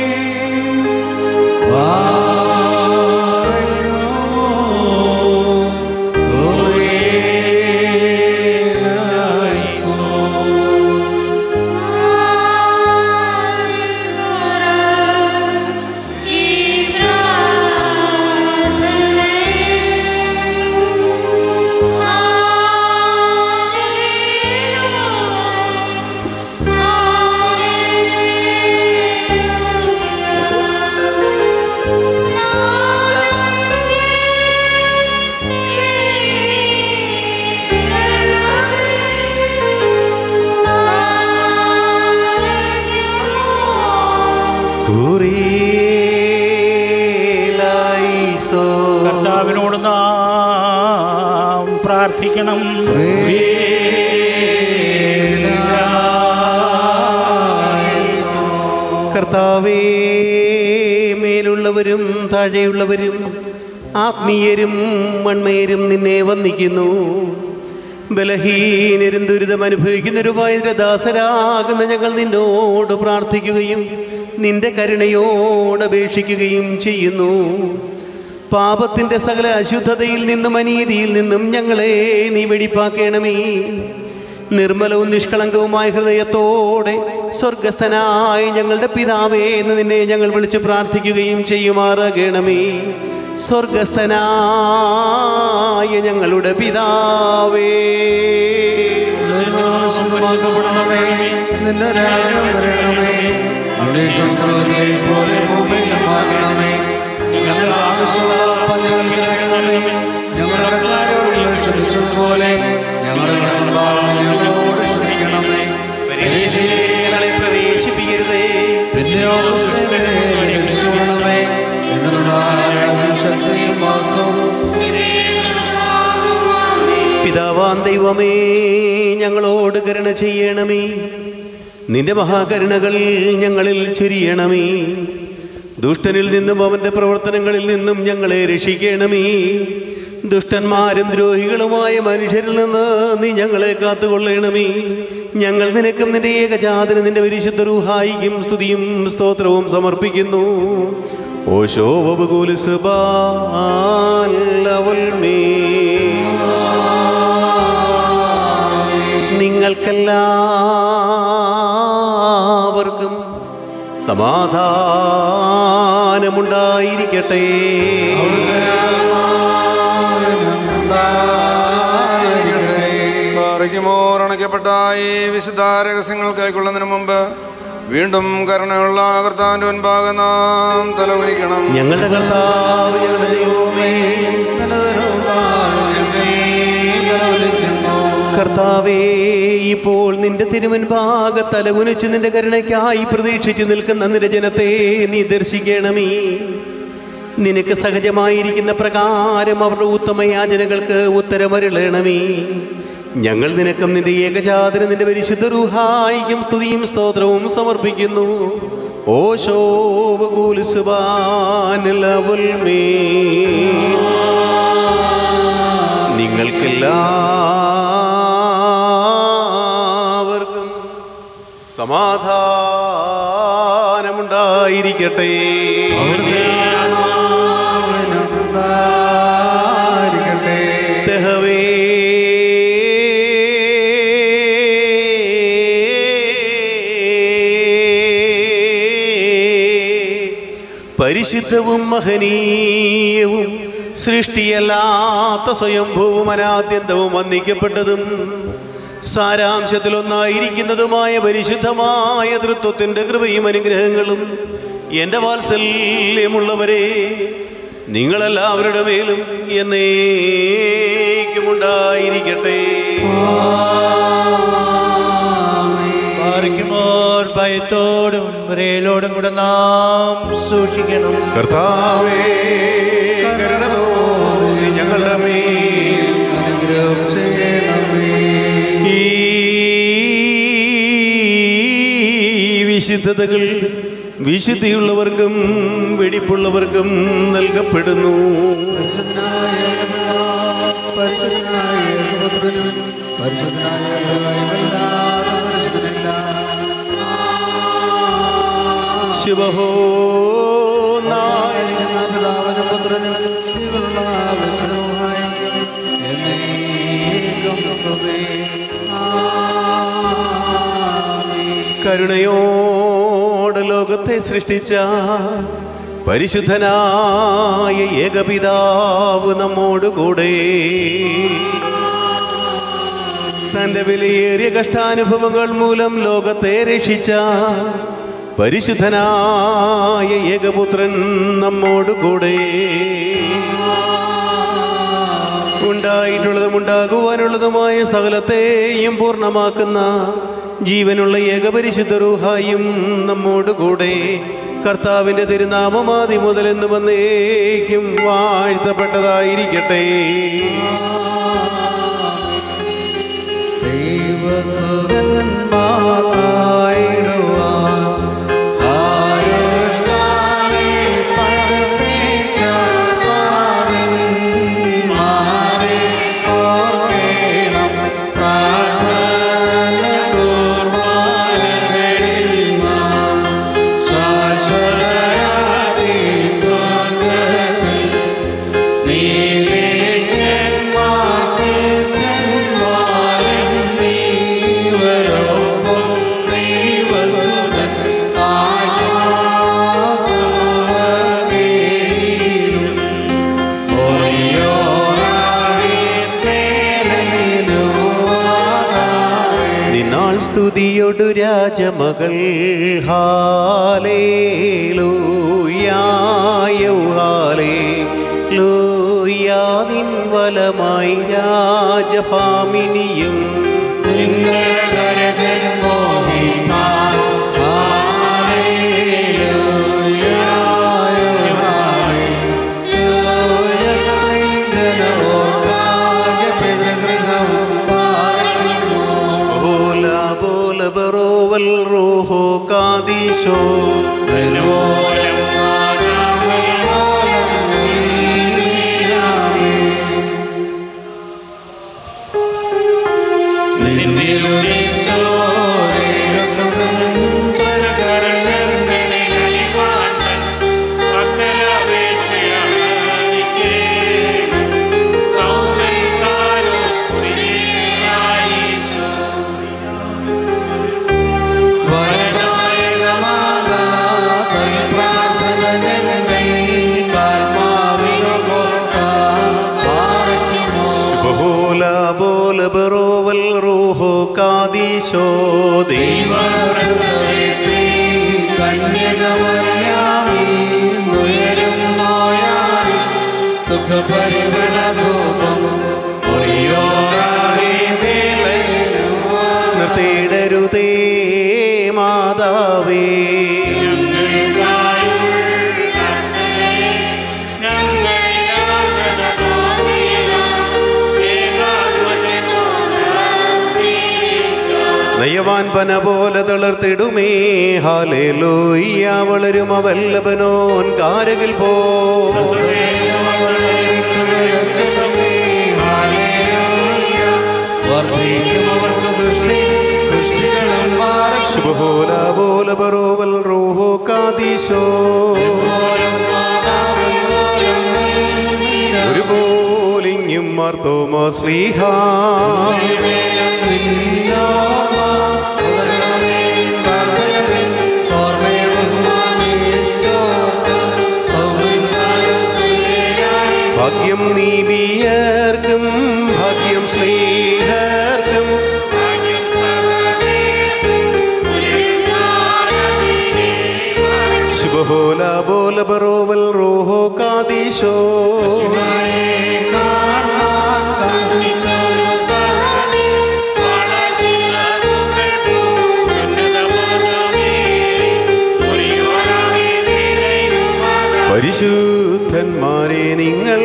കർത്താവിനോട് നാം പ്രാർത്ഥിക്കണം കർത്താവേ മേലുള്ളവരും താഴെയുള്ളവരും ആത്മീയരും മൺമയരും നിന്നെ വന്ദിക്കുന്നു ബലഹീനരും ദുരിതം അനുഭവിക്കുന്നവരുമായ നിന്റെ ദാസരാകുന്ന ഞങ്ങൾ നിന്നോട് പ്രാർത്ഥിക്കുകയും നിന്റെ കരുണയോട് അപേക്ഷിക്കുകയും ചെയ്യുന്നു പാപത്തിൻ്റെ സകല അശുദ്ധതയിൽ നിന്നും അനീതിയിൽ നിന്നും ഞങ്ങളെ നീ വെടിപ്പാക്കണമേ നിർമ്മലവും നിഷ്കളങ്കവുമായ ഹൃദയത്തോടെ സ്വർഗസ്ഥനായ ഞങ്ങളുടെ പിതാവേ എന്ന് നിന്നെ ഞങ്ങൾ വിളിച്ച് പ്രാർത്ഥിക്കുകയും ചെയ്യുമാറാകണമേ സ്വർഗസ്ഥനായ ഞങ്ങളുടെ പിതാവേ ശുദ്ധമാക്കപ്പെടണമേ നിന്റെ രാജ്യം വരണമേ അന്വേഷണം സ്രോതത്തിലെ പോലെ ഭൂമിയിലുമാകണമേ ഞങ്ങൾക്ക് ആവശ്യമുള്ള അപ്പം ഞങ്ങൾക്ക് തരണമേ ഞങ്ങളുടെ കടക്കാരോട് ക്ഷമിച്ചതുപോലെ ഞങ്ങളുടെ കടമ്പാടും ഞങ്ങളോട് ക്ഷമിക്കണമേ പരീക്ഷയിലേക്ക് ഞങ്ങളെ പ്രവേശിപ്പിക്കരുതേ പിന്നെയോ രക്ഷിക്കണമേ എന്നുള്ള ശക്തിയും മഹത്വവും പിതാവാൻ ദൈവമേ ഞങ്ങളോട് കരുണ ചെയ്യണമേ നിന്റെ മഹാകരുണകൾ ഞങ്ങളിൽ ചൊരിയണമേ ദുഷ്ടനിൽ നിന്നും അവൻ്റെ പ്രവർത്തനങ്ങളിൽ നിന്നും ഞങ്ങളെ രക്ഷിക്കണമേ ദുഷ്ടന്മാരും ദ്രോഹികളുമായ മനുഷ്യരിൽ നിന്ന് നീ ഞങ്ങളെ കാത്തുകൊള്ളണമേ ഞങ്ങൾ നിനക്കും നിന്റെ ഏകജാതന് നിന്റെ പരിശുദ്ധ റൂഹായിക്കും സ്തുതിയും സ്തോത്രവും സമർപ്പിക്കുന്നു ഓ ശോഭകുലുസുബാലവൽമേ നിങ്ങൾക്കെല്ലാവർക്കും സമാധാനമുണ്ടായിരിക്കട്ടെ പാറയ്ക്കുമോർ അണയ്ക്കപ്പെട്ട ഈ വിശുദ്ധ രഹസ്യങ്ങൾ കൈക്കൊള്ളുന്നതിന് മുമ്പ് വീണ്ടും കരുണയുള്ള കർത്താവിന്റെ മുൻപാകെ നാം തലകുനിക്കണം ഞങ്ങളുടെ കർത്താവ് ഞങ്ങളുടെ ദൈവമേ കർത്താവേ ഇപ്പോൾ നിന്റെ തിരുമുൻപാക തലകുനിച്ച് നിന്റെ കരുണയ്ക്കായി പ്രതീക്ഷിച്ച് നിൽക്കുന്ന നിന്റെ ജനത്തെ നീ ദർശിക്കണമേ നിനക്ക് സഹജമായിരിക്കുന്ന പ്രകാരം അവരുടെ ഉത്തമയാചനകൾക്ക് ഉത്തരമരുളണമേ ഞങ്ങൾ നിനക്കും നിന്റെ ഏകജാതന് നിന്റെ പരിശുദ്ധ റൂഹായിക്കും സ്തുതിയും സ്തോത്രവും സമർപ്പിക്കുന്നു ഓ ശോഭകൂലുസുബാനുലവുൽമേ നിങ്ങൾക്കെല്ലാവർക്കും സമാധാനമുണ്ടായിരിക്കട്ടെ തെഹവേ പരിശുദ്ധവും മഹനീയവും സൃഷ്ടിയല്ലാത്ത സ്വയംഭൂവും അനാദ്യന്തവും വന്ദിക്കപ്പെട്ടതും സാരാംശത്തിലൊന്നായിരിക്കുന്നതുമായ പരിശുദ്ധമായ തൃത്വത്തിൻ്റെ കൃപയും അനുഗ്രഹങ്ങളും എൻ്റെ വാത്സല്യമുള്ളവരെ നിങ്ങളെല്ലാവരുടെ മേലും എന്നേക്കുമുണ്ടായിരിക്കട്ടെ പാറിക്കുമോർ ഭയത്തോടും വിറയലോടും കൂടെ നാം സൂക്ഷിക്കണം കർത്താവേ കരുണ തോന്നി ഞങ്ങളുടെ മേൽ അനുഗ്രഹം ചെയ്യണമേ ഈ വിശുദ്ധതകൾ വിശുദ്ധിയുള്ളവർക്കും വെടിപ്പുള്ളവർക്കും നൽകപ്പെടുന്നു പരിശുദ്ധനായ ഏകപുത്രനും പരിശുദ്ധനായ ഏകമല്ലാത്ത പരിശുദ്ധനില്ല. ശിവഹോ ആയിരിക്കുന്ന പിതാവിനും പുത്രനും ജീവനുള്ള വിശുദ്ധവുമായിരിക്കും എന്നേക്കും സ്തുതി. കരുണയോട് ലോകത്തെ സൃഷ്ടിച്ച പരിശുദ്ധനായ ഏകപിതാവ് നമ്മോടുകൂടെ തൻ്റെ വിലയേറിയ കഷ്ടാനുഭവങ്ങൾ മൂലം ലോകത്തെ രക്ഷിച്ച പരിശുദ്ധനായ ഏകപുത്രൻ നമ്മോടുകൂടെ ഉണ്ടായിട്ടുള്ളതും ഉണ്ടാകുവാനുള്ളതുമായ സകലത്തെയും പൂർണ്ണമാക്കുന്ന ജീവനുള്ള ഏകപരിശുദ്ധ റൂഹായും നമ്മോടുകൂടെ കർത്താവിൻ്റെ തിരുനാമമാതി മുതലെന്ന് വന്നേക്കും വാഴ്ത്തപ്പെട്ടതായിരിക്കട്ടെ ദൈവസുതന്മാരായിടുവാൻ ആയുഷ്കാലേ പഠിപ്പിച്ച പാദന്മാരെ ഓർക്കേണം പ്രാർത്ഥന കുർബാനകളിൽ നാം ശാശ്വതരാതി സ്വർഗത്തിൽ നീതിജ്ഞന്മാർ സിദ്ധന്മാർ സ്തുതിയോടു രാജമകൾ ഹാലേലൂയായൗ ഹാലേ ലൂയാതിൻ വലമായി രാജഭാമിനിയും ബോല ബോല ബറോവൽ റൂഹോ കാദീശോ ബോല ബോല ബറോവൽ റൂഹോ കാദീശോ ദൈവ നിർത്തിയിടരുതേ മാതാവേ നയവാൻ പന പോലെ തളർത്തിടുമേ ഹാലേലൂയ്യ വളരും അവല്ലഭനോൻ കാരകിൽ പോ ശുഭഹോല ബോല ബറോവൽ റൂഹോ കാദീശോ ഒരു പോലിങ്ങും മാർത്തോമാ സ്ലീഹ ഭാഗ്യം നീവിയർക്കും ഭാഗ്യം സ്നേഹർക്കും ശുഭഹോല ബോല ബറോവൽ റോഹോ കാദീശോ പരിശുദ്ധന്മാരെ നിങ്ങൾ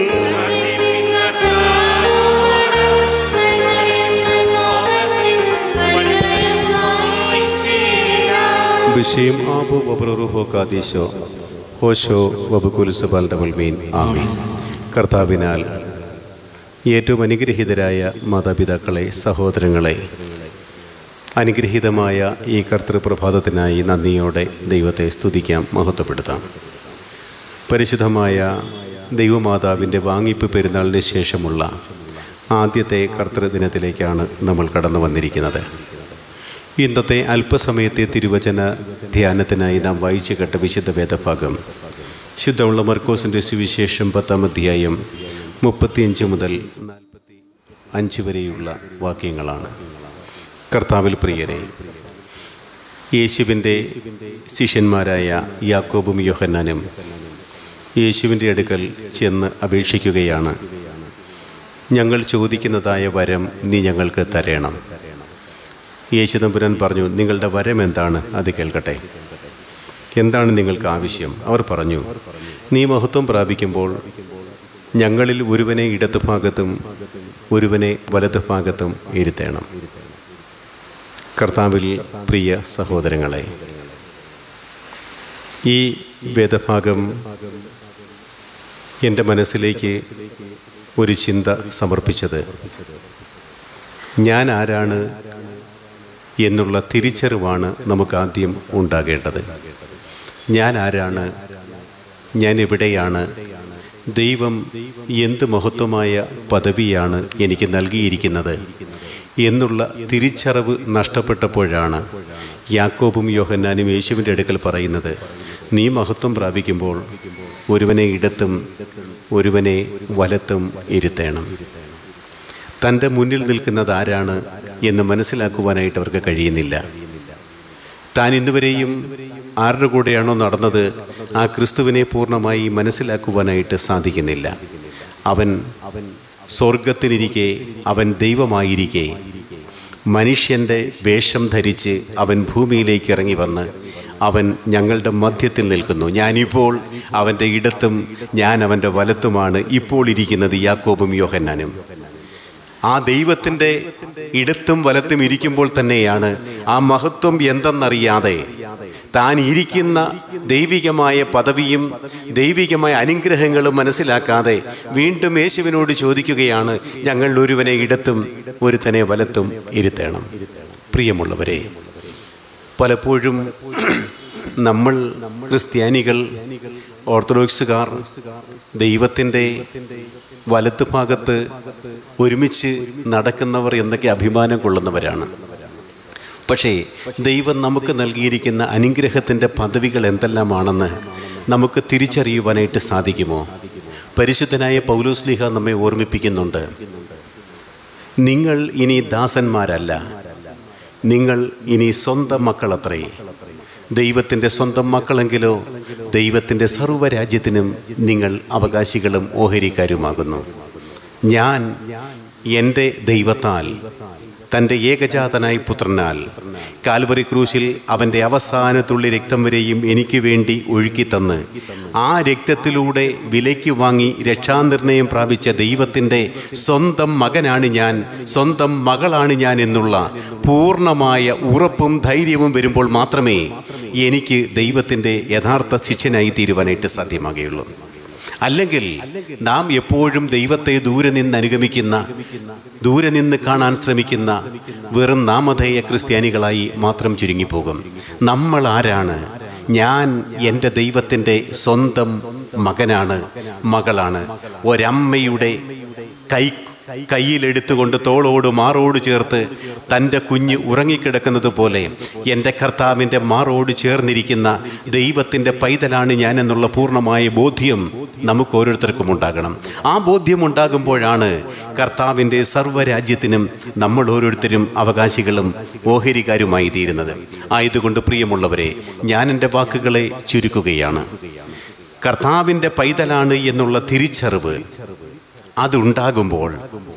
വിഷയം ആബു വബ്രുഹോ കാദീശോ ഹോഷോ വബുകുലുസ് ബാൽഡബുൽമീൻ ആമീൻ കർത്താവിനാൽ ഏറ്റവും അനുഗ്രഹീതരായ മാതാപിതാക്കളെ സഹോദരങ്ങളെ അനുഗ്രഹീതമായ ഈ കർത്തൃപ്രഭാതത്തിനായി നന്ദിയോടെ ദൈവത്തെ സ്തുതിക്കാം മഹത്വപ്പെടുത്താം പരിശുദ്ധമായ ദൈവമാതാവിൻ്റെ വാങ്ങിപ്പ് പെരുന്നാളിന് ശേഷമുള്ള ആദ്യത്തെ കർത്തൃദിനത്തിലേക്കാണ് നമ്മൾ കടന്നു വന്നിരിക്കുന്നത് ഇന്നത്തെ അല്പസമയത്തെ തിരുവചന ധ്യാനത്തിനായി നാം വായിച്ചു കേട്ട വിശുദ്ധ വേദഭാഗം ശുദ്ധമുള്ള മർക്കോസിൻ്റെ സുവിശേഷം പത്താം അധ്യായം മുപ്പത്തിയഞ്ച് മുതൽ നാൽപ്പത്തി അഞ്ച് വരെയുള്ള വാക്യങ്ങളാണ് കർത്താവിൽ പ്രിയരെ യേശുവിൻ്റെ ശിഷ്യന്മാരായ യാക്കോബും യോഹന്നാനും യേശുവിൻ്റെ അടുക്കൽ ചെന്ന് അപേക്ഷിക്കുകയാണ് ഞങ്ങൾ ചോദിക്കുന്നതായ വരം നീ ഞങ്ങൾക്ക് തരേണം യേശു തമ്പുരാൻ പറഞ്ഞു നിങ്ങളുടെ വരം എന്താണ് അത് കേൾക്കട്ടെ എന്താണ് നിങ്ങൾക്ക് ആവശ്യം അവർ പറഞ്ഞു നീ മഹത്വം പ്രാപിക്കുമ്പോൾ ഞങ്ങളിൽ ഒരുവനെ ഇടതു ഭാഗത്തും ഒരുവനെ വലതു ഭാഗത്തും ഇരുത്തേണം കർത്താവിൽ പ്രിയ സഹോദരങ്ങളെ ഈ വേദഭാഗം എൻ്റെ മനസ്സിലേക്ക് ഒരു ചിന്ത സമർപ്പിച്ചത് ഞാൻ ആരാണ് എന്നുള്ള തിരിച്ചറിവാണ് നമുക്ക് ആദ്യം ഉണ്ടാകേണ്ടത് ഞാൻ ആരാണ് ഞാൻ എവിടെയാണ് ദൈവം എന്ത് മഹത്വമായ പദവിയാണ് എനിക്ക് നൽകിയിരിക്കുന്നത് എന്നുള്ള തിരിച്ചറിവ് നഷ്ടപ്പെട്ടപ്പോഴാണ് യാക്കോബും യോഹന്നാനും യേശുവിൻ്റെ അടുക്കൽ പറയുന്നത് നീ മഹത്വം പ്രാപിക്കുമ്പോൾ ഒരുവനെ ഇടത്തും ഒരുവനെ വലത്തും ഇരുത്തേണം തൻ്റെ മുന്നിൽ നിൽക്കുന്നത് ആരാണ് എന്ന് മനസ്സിലാക്കുവാനായിട്ട് അവർക്ക് കഴിയുന്നില്ല താൻ ഇന്നുവരെയും ആരുടെ കൂടെയാണോ നടന്നത് ആ ക്രിസ്തുവിനെ പൂർണ്ണമായി മനസ്സിലാക്കുവാനായിട്ട് സാധിക്കുന്നില്ല അവൻ സ്വർഗത്തിലിരിക്കെ അവൻ ദൈവമായിരിക്കെ മനുഷ്യൻ്റെ വേഷം ധരിച്ച് അവൻ ഭൂമിയിലേക്ക് ഇറങ്ങി വന്ന് അവൻ ഞങ്ങളുടെ മധ്യത്തിൽ നിൽക്കുന്നു ഞാനിപ്പോൾ അവൻ്റെ ഇടത്തും ഞാൻ അവൻ്റെ വലത്തുമാണ് ഇപ്പോൾ ഇരിക്കുന്നത് യാക്കോബും യോഹന്നാനും ആ ദൈവത്തിൻ്റെ ഇടത്തും വലത്തും ഇരിക്കുമ്പോൾ തന്നെയാണ് ആ മഹത്വം എന്തെന്നറിയാതെ താൻ ഇരിക്കുന്ന ദൈവികമായ പദവിയും ദൈവികമായ അനുഗ്രഹങ്ങളും മനസ്സിലാക്കാതെ വീണ്ടും യേശുവിനോട് ചോദിക്കുകയാണ് ഞങ്ങൾ ഒരുവനെ ഇടത്തും ഒരുത്തനെ വലത്തും ഇരുത്തണം പ്രിയമുള്ളവരെ പലപ്പോഴും നമ്മൾ ക്രിസ്ത്യാനികൾ ഓർത്തഡോക്സുകാർ ദൈവത്തിൻ്റെ വലത്ത് ഭാഗത്ത് ഒരുമിച്ച് നടക്കുന്നവർ എന്നൊക്കെ അഭിമാനം കൊള്ളുന്നവരാണ് പക്ഷേ ദൈവം നമുക്ക് നൽകിയിരിക്കുന്ന അനുഗ്രഹത്തിൻ്റെ പദവികൾ എന്തെല്ലാമാണെന്ന് നമുക്ക് തിരിച്ചറിയുവാനായിട്ട് സാധിക്കുമോ പരിശുദ്ധനായ പൗലോസ്ലിഹ നമ്മെ ഓർമ്മിപ്പിക്കുന്നുണ്ട് നിങ്ങൾ ഇനി ദാസന്മാരല്ല നിങ്ങൾ ഇനി സ്വന്തം മക്കളത്രേ ദൈവത്തിൻ്റെ സ്വന്തം മക്കളെങ്കിലോ ദൈവത്തിൻ്റെ സർവ്വരാജ്യത്തിനും നിങ്ങൾ അവകാശികളും ഓഹരിക്കാരുമാകുന്നു ഞാൻ എൻ്റെ ദൈവത്താൽ തൻ്റെ ഏകജാതനായ പുത്രനാൽ കാൽവറി ക്രൂശിൽ അവൻ്റെ അവസാന തുള്ളി രക്തം വരെയും എനിക്ക് വേണ്ടി ഒഴുക്കി തന്ന് ആ രക്തത്തിലൂടെ വിലയ്ക്ക് വാങ്ങി രക്ഷാനിർണയം പ്രാപിച്ച ദൈവത്തിൻ്റെ സ്വന്തം മകനാണ് ഞാൻ സ്വന്തം മകളാണ് ഞാൻ എന്നുള്ള പൂർണ്ണമായ ഉറപ്പും ധൈര്യവും വരുമ്പോൾ മാത്രമേ എനിക്ക് ദൈവത്തിൻ്റെ യഥാർത്ഥ ശിഷ്യനായി തീരുവാനായിട്ട് സാധ്യമാകുകയുള്ളൂ അല്ലെങ്കിൽ നാം എപ്പോഴും ദൈവത്തെ ദൂരെ നിന്ന് അനുഗമിക്കുന്ന ദൂരെ നിന്ന് കാണാൻ ശ്രമിക്കുന്ന വെറും നാമധേയ ക്രിസ്ത്യാനികളായി മാത്രം ചുരുങ്ങിപ്പോകും നമ്മൾ ആരാണ് ഞാൻ എൻ്റെ ദൈവത്തിൻ്റെ സ്വന്തം മകനാണ് മകളാണ് ഒരമ്മയുടെ കൈ കയ്യിലെടുത്തുകൊണ്ട് തോളോട് മാറോട് ചേർത്ത് തൻ്റെ കുഞ്ഞ് ഉറങ്ങിക്കിടക്കുന്നത് പോലെ എൻ്റെ കർത്താവിൻ്റെ മാറോട് ചേർന്നിരിക്കുന്ന ദൈവത്തിൻ്റെ പൈതലാണ് ഞാൻ എന്നുള്ള പൂർണ്ണമായ ബോധ്യം നമുക്ക് ഓരോരുത്തർക്കും ഉണ്ടാകണം ആ ബോധ്യം ഉണ്ടാകുമ്പോഴാണ് കർത്താവിൻ്റെ സർവ്വരാജ്യത്തിനും നമ്മൾ ഓരോരുത്തരും അവകാശികളും ഓഹരിക്കാരുമായി തീരുന്നത് ആയതുകൊണ്ട് പ്രിയമുള്ളവരെ ഞാൻ എൻ്റെ വാക്കുകളെ ചുരുക്കുകയാണ് കർത്താവിൻ്റെ പൈതലാണ് എന്നുള്ള തിരിച്ചറിവ് അതുണ്ടാകുമ്പോൾ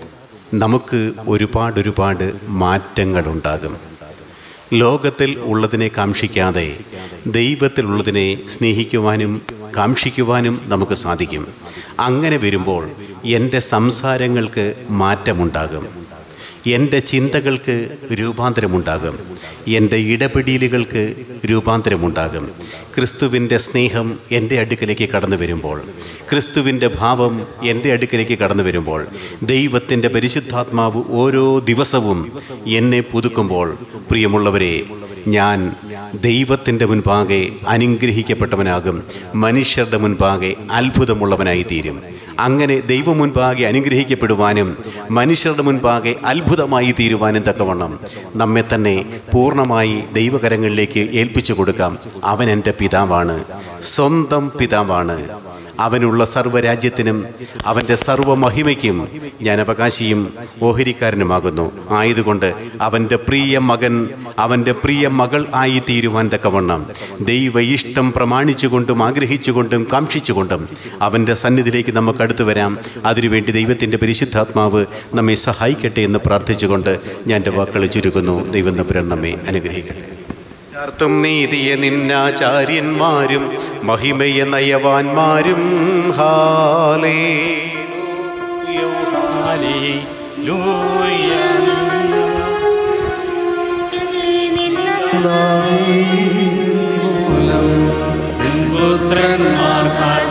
നമുക്ക് ഒരുപാട് ഒരുപാട് മാറ്റങ്ങളുണ്ടാകും ലോകത്തിൽ ഉള്ളതിനെ കാക്ഷിക്കാതെ ദൈവത്തിലുള്ളതിനെ സ്നേഹിക്കുവാനും കാക്ഷിക്കുവാനും നമുക്ക് സാധിക്കും അങ്ങനെ വരുമ്പോൾ എൻ്റെ സംസാരങ്ങൾക്ക് മാറ്റമുണ്ടാകും എൻ്റെ ചിന്തകൾക്ക് രൂപാന്തരമുണ്ടാകും എൻ്റെ ഇടപെടലുകൾക്ക് രൂപാന്തരമുണ്ടാകും ക്രിസ്തുവിൻ്റെ സ്നേഹം എൻ്റെ അടുക്കലേക്ക് കടന്നു വരുമ്പോൾ ക്രിസ്തുവിൻ്റെ ഭാവം എൻ്റെ അടുക്കലേക്ക് കടന്നു വരുമ്പോൾ ദൈവത്തിൻ്റെ പരിശുദ്ധാത്മാവ് ഓരോ ദിവസവും എന്നെ പുതുക്കുമ്പോൾ പ്രിയമുള്ളവരെ ഞാൻ ദൈവത്തിൻ്റെ മുൻപാകെ അനുഗ്രഹിക്കപ്പെട്ടവനാകും മനുഷ്യരുടെ മുൻപാകെ അത്ഭുതമുള്ളവനായി തീരും അങ്ങനെ ദൈവം മുൻപാകെ അനുഗ്രഹിക്കപ്പെടുവാനും മനുഷ്യരുടെ മുൻപാകെ അത്ഭുതമായി തീരുവാനും തക്കവണ്ണം നമ്മെ തന്നെ പൂർണ്ണമായി ദൈവകരങ്ങളിലേക്ക് ഏൽപ്പിച്ചു കൊടുക്കാം അവൻ എൻ്റെ പിതാവാണ് സ്വന്തം പിതാവാണ് അവനുള്ള സർവ്വരാജ്യത്തിനും അവൻ്റെ സർവ്വമഹിമയ്ക്കും ഞാൻ അവകാശിയും ഓഹരിക്കാരനുമാകുന്നു ആയതുകൊണ്ട് അവൻ്റെ പ്രിയ മകൻ അവൻ്റെ പ്രിയ മകൾ ആയി തീരുവാൻ തക്കവണ്ണം ദൈവ ഇഷ്ടം പ്രമാണിച്ചുകൊണ്ടും ആഗ്രഹിച്ചുകൊണ്ടും കാക്ഷിച്ചുകൊണ്ടും അവൻ്റെ സന്നിധിയിലേക്ക് നമുക്ക് അടുത്തു വരാം അതിനുവേണ്ടി ദൈവത്തിൻ്റെ പരിശുദ്ധാത്മാവ് നമ്മെ സഹായിക്കട്ടെ എന്ന് പ്രാർത്ഥിച്ചുകൊണ്ട് ഞാൻ എൻ്റെ വാക്കുകൾ ചുരുക്കുന്നു ദൈവം തമ്പുരാൻ നമ്മെ അനുഗ്രഹിക്കട്ടെ യഥാർത്ഥം നീതിയെ നിന്നാചാര്യന്മാരും മഹിമയെ നയവാന്മാരും ഹാലേ പുത്രന്മാർ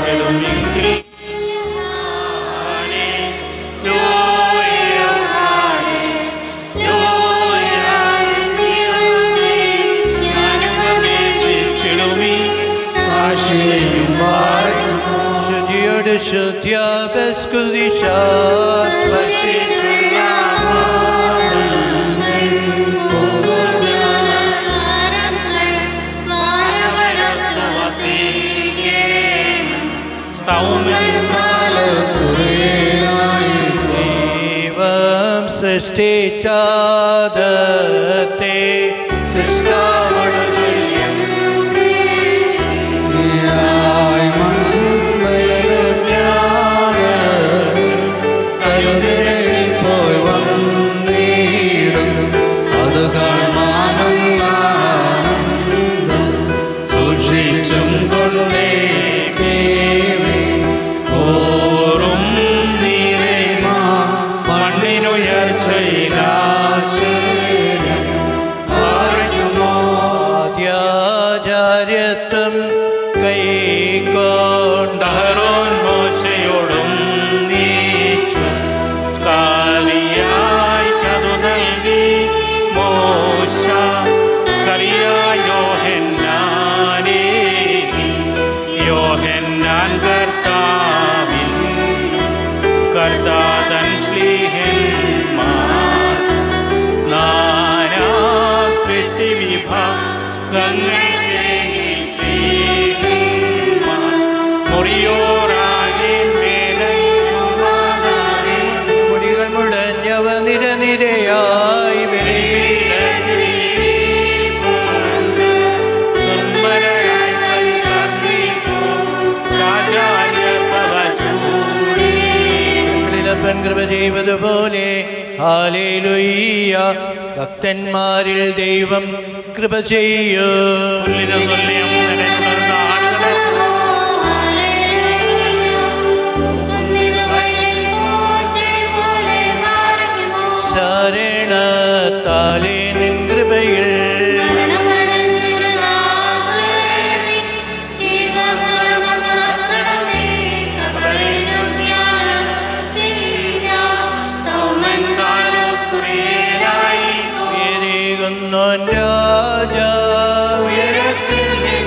ശുദ്ധിയോട് ശുദ്ധ്യ ബസ്കുദിശ ദൈവം സൃഷ്ടിച്ചാദത്തെ സൃഷ്ടാവണത്തിൽ കർത്താതൻ ശ്ലീഹന്മാർ നാനാ സൃഷ്ടി വിഭാഗങ്ങൾക്ക് ശ്ലീഹന്മാർ മുറിയോറാകെ മേലയുമാതാരേ മുടികൾ മുടഞ്ഞവ നിരനിരയായി നിർമ്മലരായി പരികർമ്മിപ്പൂ രാജായപ്പവ ചൂടി ിലപ്പൻ കൃപ ചെയ്തതുപോലെ ഹാലേലുയ്യ ഭക്തന്മാരിൽ ദൈവം കൃപ ചെയ്യൂ ശരണത്താലേ നിൻ കൃപയിൽ ഉയരേകുന്നോൻ രാജാ ഉയരത്തിൽ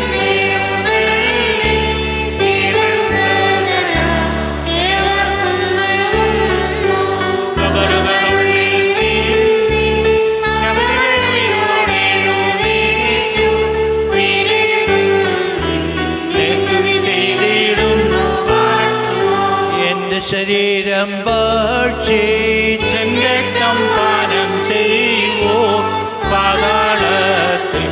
എന്റെ ശരീരം ഭക്ഷിച്ച് രക്തം പാനം ചെയ്യുവോ പാതാളത്തിൽ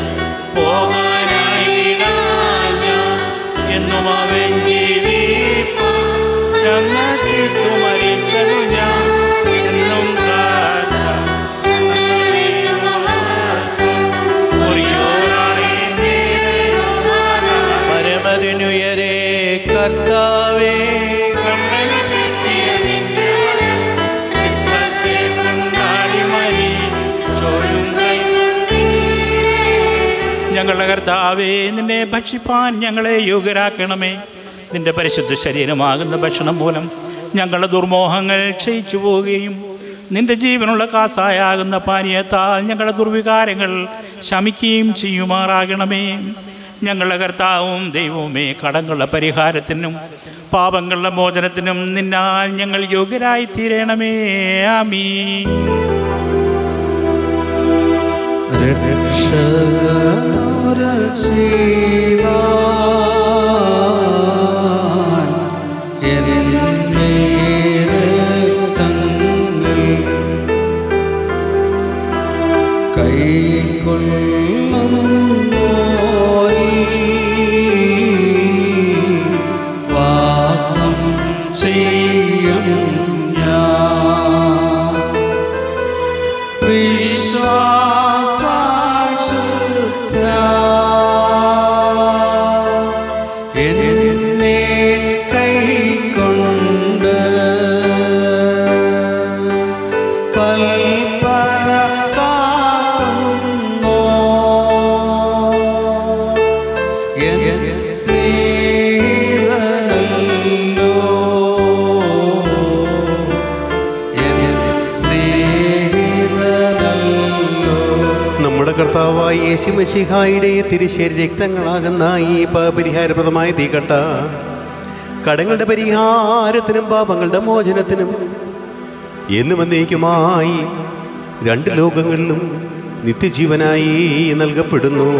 പോകാനായിടാഞ്ഞ എന്നും അവൻ ജീവിപ്പോ ഞങ്ങൾക്കിട്ടു മരിച്ചതു ഞാൻ എന്നും കാലം പരമതിനുയരെ കർത്താവേ ഞങ്ങളുടെ കർത്താവേ നിന്നെ ഭക്ഷിപ്പാൻ ഞങ്ങളെ യോഗ്യരാക്കണമേ നിന്റെ പരിശുദ്ധ ശരീരമാകുന്ന ഭക്ഷണം മൂലം ഞങ്ങളുടെ ദുർമോഹങ്ങൾ ക്ഷയിച്ചു പോവുകയും നിന്റെ ജീവനുള്ള കാസായാകുന്ന പാനീയത്താൽ ഞങ്ങളുടെ ദുർവികാരങ്ങൾ ശമിക്കുകയും ചെയ്യുമാറാകണമേ ഞങ്ങളുടെ കർത്താവും ദൈവവുമേ കടങ്ങളുടെ പരിഹാരത്തിനും പാപങ്ങളുടെ മോചനത്തിനും നിന്നാൽ ഞങ്ങൾ യോഗ്യരായി തീരണമേ ആമീ വാസം ചെയ്യും ഞാൻ വിശ്വാസാശുദ്ധ എന്നെ കൈക്കൊണ്ട് കൽപ്പന കാക്കുന്നു എൻ സ്നേഹിതനല്ലോ എൻ സ്നേഹിതനല്ലോ നമ്മുടെ കർത്താവായ യേശുമശിഹായുടെ തിരുശേരി രക്തങ്ങളാകുന്ന ഈ പരിഹാരപ്രദമായ തീകട്ട കടങ്ങളുടെ പരിഹാരത്തിനും പാപങ്ങളുടെ മോചനത്തിനും എന്നും എന്നേക്കുമായി രണ്ട് ലോകങ്ങളിലും നിത്യജീവനായി നൽകപ്പെടുന്നു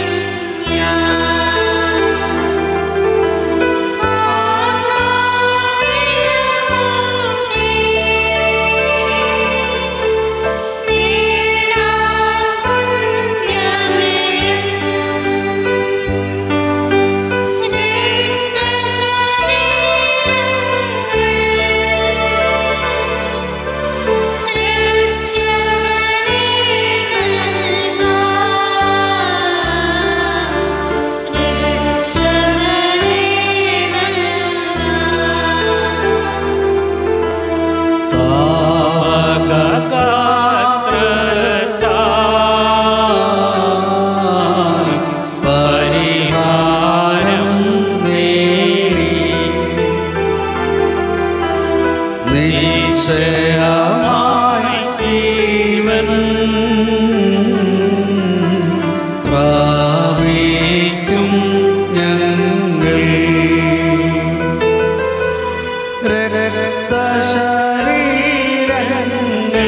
Yeah. നിശ്ചയമായി ജീവൻ പ്രാപിക്കും ഞങ്ങൾ രക്തശരീരങ്ങൾ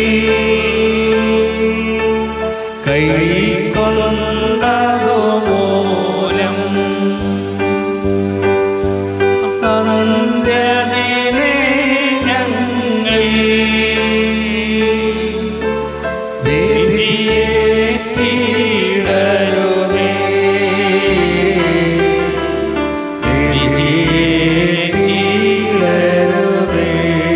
കൈക്കൊണ്ടതോ മൂലം അന്ത്യദിനെ ഞങ്ങൾ വിധിയേറ്റിടരുതേ വിധിയേറ്റിടരുതേ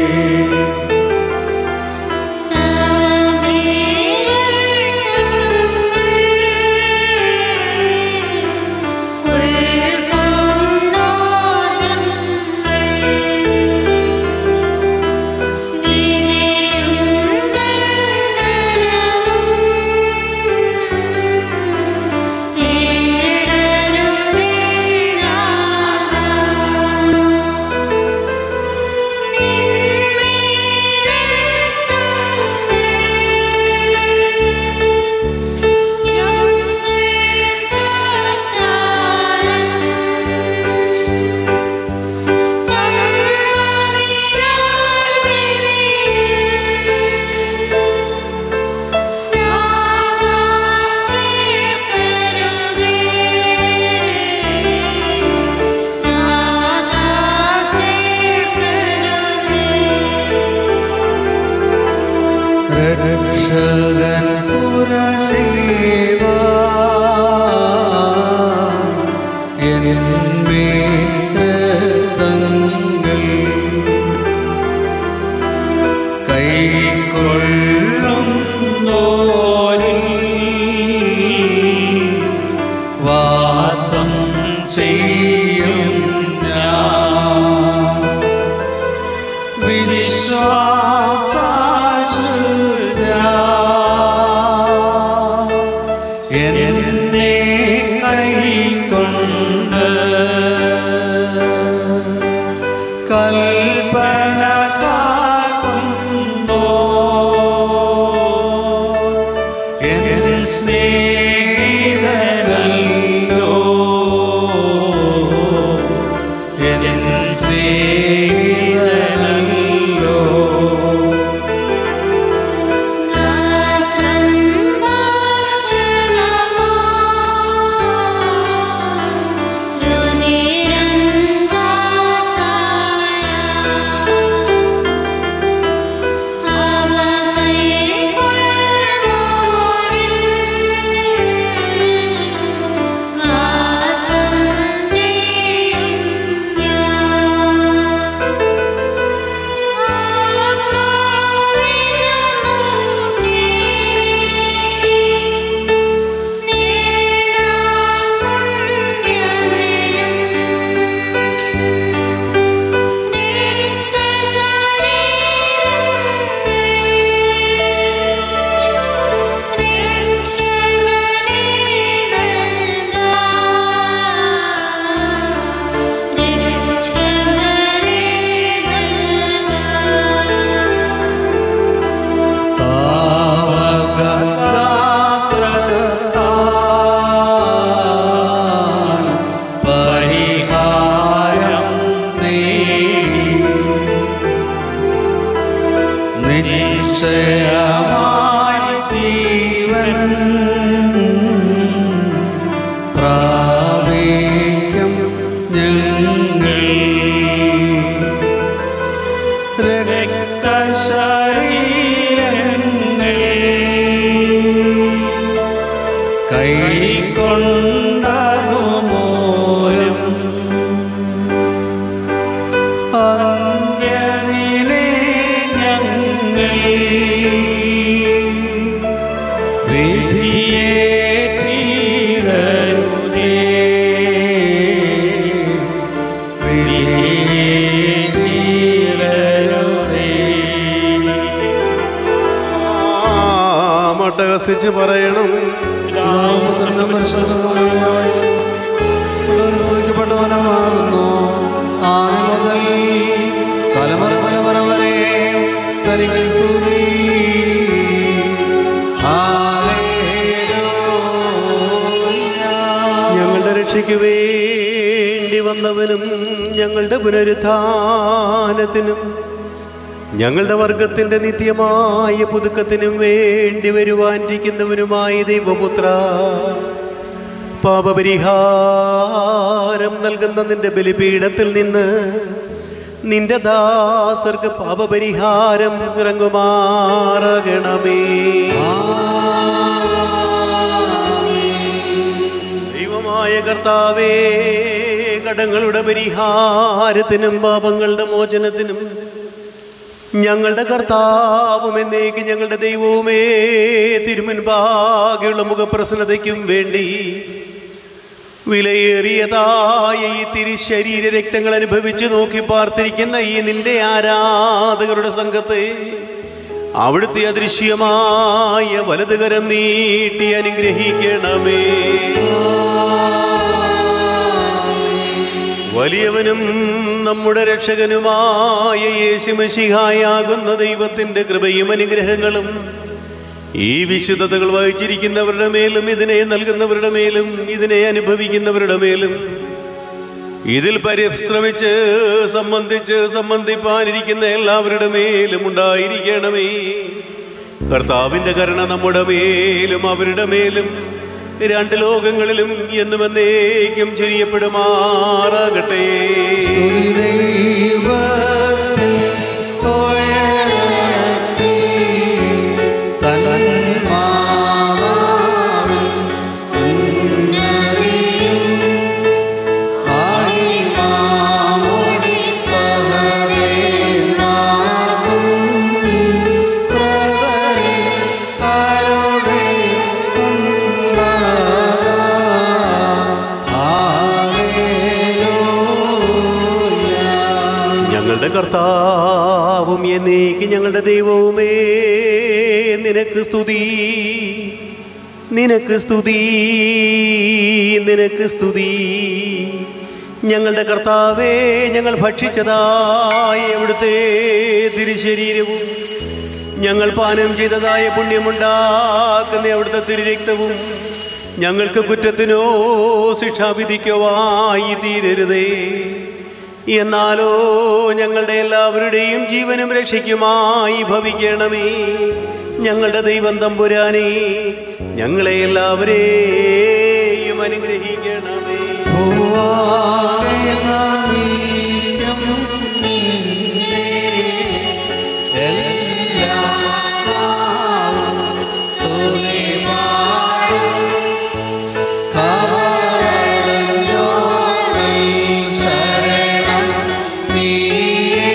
രക്ഷകൻ പുരശീത എന്മേ രക്തങ്ങൾ കൈക്കൊള്ളും നോരിൽ വാസം ചെയ്യും ഞാൻ വിശ്വാസാശുദ്ധ എന്നെ കൈക്കൊണ്ട് കൽപ്പന കാക്കുന്നോ എൻ സ്നേഹിതനല്ലോ എൻ സ്നേഹിതനല്ലോ പരിഹാരം നേടി നിശ്ചയമായി ജീവൻ പ്രാപിക്കും ഞങ്ങൾ രക്തശരീരങ്ങൾ കൈക്കൊണ്ടതു മൂലം അന്ത്യദിനെ ഞങ്ങൾ വിധിയേറ്റിടരുതേ വിധിയേറ്റിടരുതേ മട്ടഹസിച്ച് പറയണം നാമത്തിനും പരിശുദ്ധപ്പെട്ടവനമാകുന്നു ആദ്യം മുതൽ തലമുറ തലമുറ വരെ തനിക്ക് സ്തുതി ഞങ്ങളുടെ രക്ഷയ്ക്ക് വേണ്ടി വന്നവനും ഞങ്ങളുടെ പുനരുത്ഥാനത്തിനും ഞങ്ങളുടെ വർഗത്തിന്റെ നിത്യമായ പുതുക്കത്തിനും വേണ്ടി വരുവാനിരിക്കുന്നവനുമായ ദൈവപുത്ര പാപപരിഹാരം നൽകുന്ന നിന്റെ ബലിപീഠത്തിൽ നിന്ന് നിന്റെ ദാസർക്ക് പാപപരിഹാരം ഇറങ്ങുമാറകണമേ ദൈവമായ കർത്താവേ കടങ്ങളുടെ പരിഹാരത്തിനും പാപങ്ങളുടെ മോചനത്തിനും ഞങ്ങളുടെ കർത്താവും എന്നേക്ക് ഞങ്ങളുടെ ദൈവവുമേ തിരുമുൻപാകെയുള്ള മുഖപ്രസന്നതയ്ക്കും വേണ്ടി വിലയേറിയതായ ഈ തിരുശരീര രക്തങ്ങൾ അനുഭവിച്ചു നോക്കി പാർത്തിരിക്കുന്ന ഈ നിന്റെ ആരാധകരുടെ സംഘത്തെ അവിടുത്തെ അദൃശ്യമായ വലതുകരം നീട്ടി അനുഗ്രഹിക്കണമേ വലിയവനും നമ്മുടെ രക്ഷകനുമായ യേശുമശിഹായാകുന്ന ദൈവത്തിൻ്റെ കൃപയും അനുഗ്രഹങ്ങളും ഈ വിശുദ്ധതകൾ വഹിച്ചിരിക്കുന്നവരുടെ മേലും ഇതിനെ നൽകുന്നവരുടെ മേലും ഇതിനെ അനുഭവിക്കുന്നവരുടെ മേലും ഇതിൽ പരിശ്രമിച്ച് സംബന്ധിച്ച് സംബന്ധിപ്പാനിരിക്കുന്ന എല്ലാവരുടെ മേലും ഉണ്ടായിരിക്കണമേ കർത്താവിൻ്റെ കരുണ നമ്മുടെ മേലും അവരുടെ മേലും രണ്ട് ലോകങ്ങളിലും എന്നും എന്നേക്കും ചൊരിയപ്പെടുമാറാകട്ടെ ദൈവത്തിൽ ഉയരത്തിൽ തന്മാതാവിൽ ഉന്നതിയും ആഴിമാമുടി സഹദേവന്മാർക്കും പ്രതരിൽ ഞങ്ങളുടെ കർത്താവും എന്നേക്ക് ഞങ്ങളുടെ ദൈവവുമേ നിനക്ക് സ്തുതി നിനക്ക് സ്തുതി നിനക്ക് സ്തുതി ഞങ്ങളുടെ കർത്താവേ ഞങ്ങൾ ഭക്ഷിച്ചതായ അവിടുത്തെ തിരുശരീരവും ഞങ്ങൾ പാനം ചെയ്തതായ പുണ്യമുണ്ടാക്കുന്ന അവിടുത്തെ തിരുരക്തവും ഞങ്ങൾക്ക് കുറ്റത്തിനോ ശിക്ഷാവിധിക്കുവായി തീരരുതേ എന്നാലോ ഞങ്ങളുടെ എല്ലാവരുടെയും ജീവനും രക്ഷയ്ക്കുമായി ഭവിക്കണമേ ഞങ്ങളുടെ ദൈവം തമ്പുരാനെ ഞങ്ങളെ എല്ലാവരെയും അനുഗ്രഹിക്കണമേ ശരണം നീയേ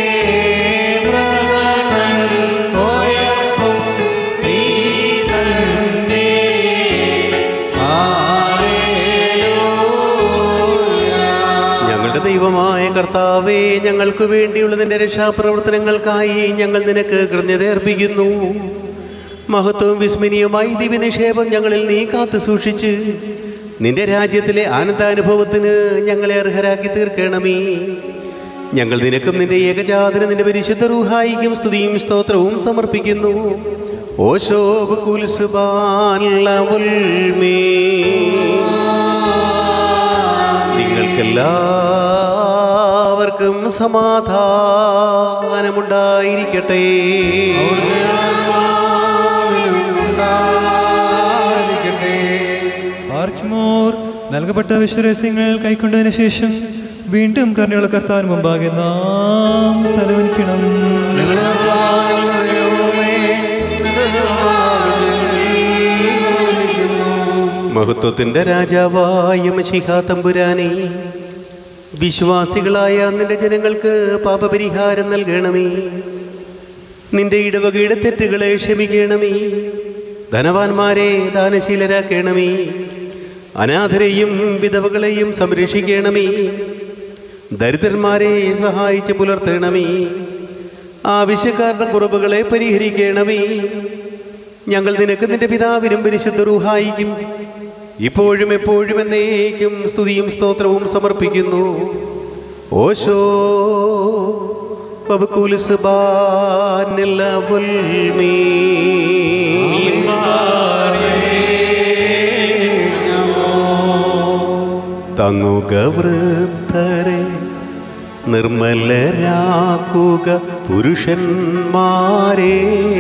പ്രകടൻ ഉയർപ്പും നീ തന്നെ ഞങ്ങളുടെ ദൈവമായ കർത്താവേ ഞങ്ങൾക്ക് വേണ്ടിയുള്ള നിന്റെ രക്ഷാപ്രവർത്തനങ്ങൾക്കായി ഞങ്ങൾ നിനക്ക് കൃതജ്ഞത അർപ്പിക്കുന്നു മഹത്വവും വിസ്മരണീയമായി ദിവ്യനിക്ഷേപം ഞങ്ങളിൽ നീ കാത്തു സൂക്ഷിച്ച് നിന്റെ രാജ്യത്തിലെ ആനന്ദാനുഭവത്തിന് ഞങ്ങളെ അർഹരാക്കി തീർക്കണമേ ഞങ്ങൾ നിനക്കും നിന്റെ ഏകജാതന് നിന്റെ പരിശുദ്ധ റൂഹായിക്കും സ്തുതിയും സ്തോത്രവും സമർപ്പിക്കുന്നു ഓശോബ് കുൽസുബാൻലവുൽമേ നിങ്ങൾക്കെല്ലാവർക്കും സമാധാനമുണ്ടായിരിക്കട്ടെ പാർക്കുമോർ നൽകപ്പെട്ട വിശ്വരഹസ്യങ്ങൾ കൈക്കൊണ്ടതിന് ശേഷം വീണ്ടും കരുണയുള്ള കർത്താൻ മുമ്പാകെ നാം തലവനിക്കണം മഹത്വത്തിന്റെ രാജാവായ മഷിഹാ തമ്പുരാനെ വിശ്വാസികളായ നിന്റെ ജനങ്ങൾക്ക് പാപപരിഹാരം നൽകണമേ നിന്റെ ഇടവകയുടെ തെറ്റുകളെ ക്ഷമിക്കണമേ ധനവാന്മാരെ ദാനശീലരാക്കണമേ അനാഥരെയും വിധവകളെയും സംരക്ഷിക്കണമേ ദരിദ്രന്മാരെ സഹായിച്ച് പുലർത്തണമേ ആവശ്യക്കാരുടെ കുറവുകളെ പരിഹരിക്കണമേ ഞങ്ങൾ നിനക്ക് നിന്റെ പിതാവിനും പരിശുദ്ധ റൂഹായിക്കും ഇപ്പോഴും എപ്പോഴും എന്നേക്കും സ്തുതിയും സ്തോത്രവും സമർപ്പിക്കുന്നു ഓശോ وبكل سبان الأولمين തങ്ങുക വൃദ്ധരെ നിർമ്മലരാക്കുക പുരുഷന്മാരെ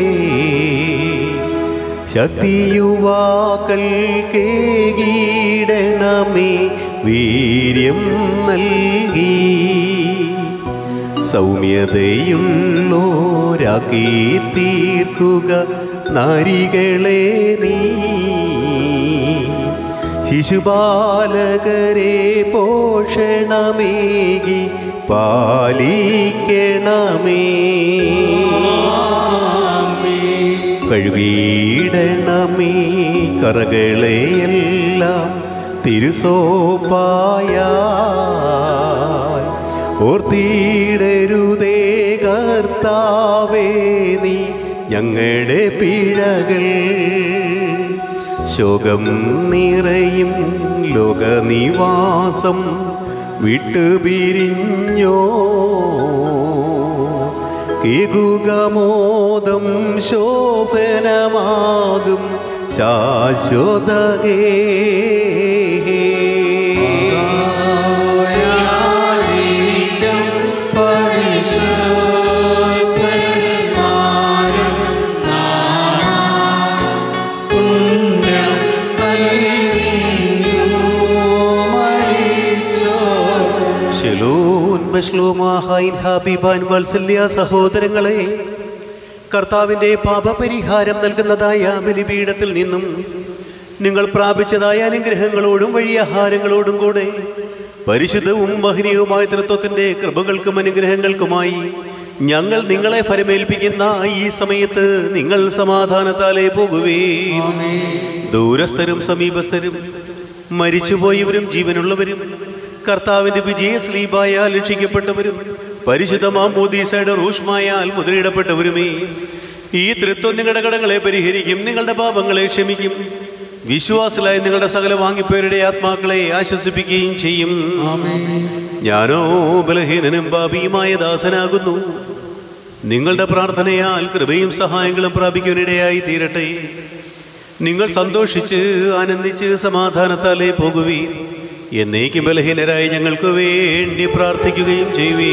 ശക്തിയുവാക്കൾ കേടണമേ വീര്യം നൽകി സൗമ്യതയുള്ളോരാക്കി തീർക്കുക നാരികളെ നീ ശിശുപാലകരെ പോഷണമേകി പാലിക്കണമേ കഴുകിയിടണമേ കറകളെയെല്ലാം തിരുസോപ്പായ ഓർത്തിടരുതേ കർത്താവേ നീ ഞങ്ങളുടെ പിഴകൾ ശോകം നിറയും ലോകനിവാസം വിട്ടുപിരിഞ്ഞോ കേകുകമോദം ശോഭനമാകും ശാശ്വതകേ ശലോൻ ബശ്ലോമാഹൈൻ ഹാബിബാൻ വാത്സല്യ സഹോദരങ്ങളെ കർത്താവിൻ്റെ പാപപരിഹാരം നൽകുന്നതായ ബലിപീഠത്തിൽ നിന്നും നിങ്ങൾ പ്രാപിച്ചതായ അനുഗ്രഹങ്ങളോടും വഴിയാഹാരങ്ങളോടും കൂടെ പരിശുദ്ധവും മഹനീയവുമായ തൃത്വത്തിൻ്റെ കൃപകൾക്കും അനുഗ്രഹങ്ങൾക്കുമായി ഞങ്ങൾ നിങ്ങളെ ഫലമേൽപ്പിക്കുന്ന ഈ സമയത്ത് നിങ്ങൾ സമാധാനത്താലേ പോകുവേ ദൂരസ്ഥരും സമീപസ്ഥരും മരിച്ചുപോയവരും ജീവനുള്ളവരും കർത്താവിന്റെ വിജയ സ്ലീബായാൽ രക്ഷിക്കപ്പെട്ടവരും പരിശുദ്ധമാം മോദീസയുടെ റൂഷ്മായാൽ മുദ്രയിടപ്പെട്ടവരുമേ ഈ തൃത്വം നിങ്ങളുടെ കടങ്ങളെ പരിഹരിക്കും നിങ്ങളുടെ പാപങ്ങളെ ക്ഷമിക്കും വിശ്വാസിലായ നിങ്ങളുടെ സകല വാങ്ങിപ്പോരുടെ ആത്മാക്കളെ ആശ്വസിപ്പിക്കുകയും ചെയ്യും ഞാനോ ബലഹീനനും പാപിയുമായ ദാസനാകുന്നു നിങ്ങളുടെ പ്രാർത്ഥനയാൽ കൃപയും സഹായങ്ങളും പ്രാപിക്കുവാനിടയായി തീരട്ടെ നിങ്ങൾ സന്തോഷിച്ച് ആനന്ദിച്ച് സമാധാനത്താലേ പോകുവീൻ എന്നേക്കും ബലഹീനരായി ഞങ്ങൾക്ക് വേണ്ടി പ്രാർത്ഥിക്കുകയും ചെയ്യുവേ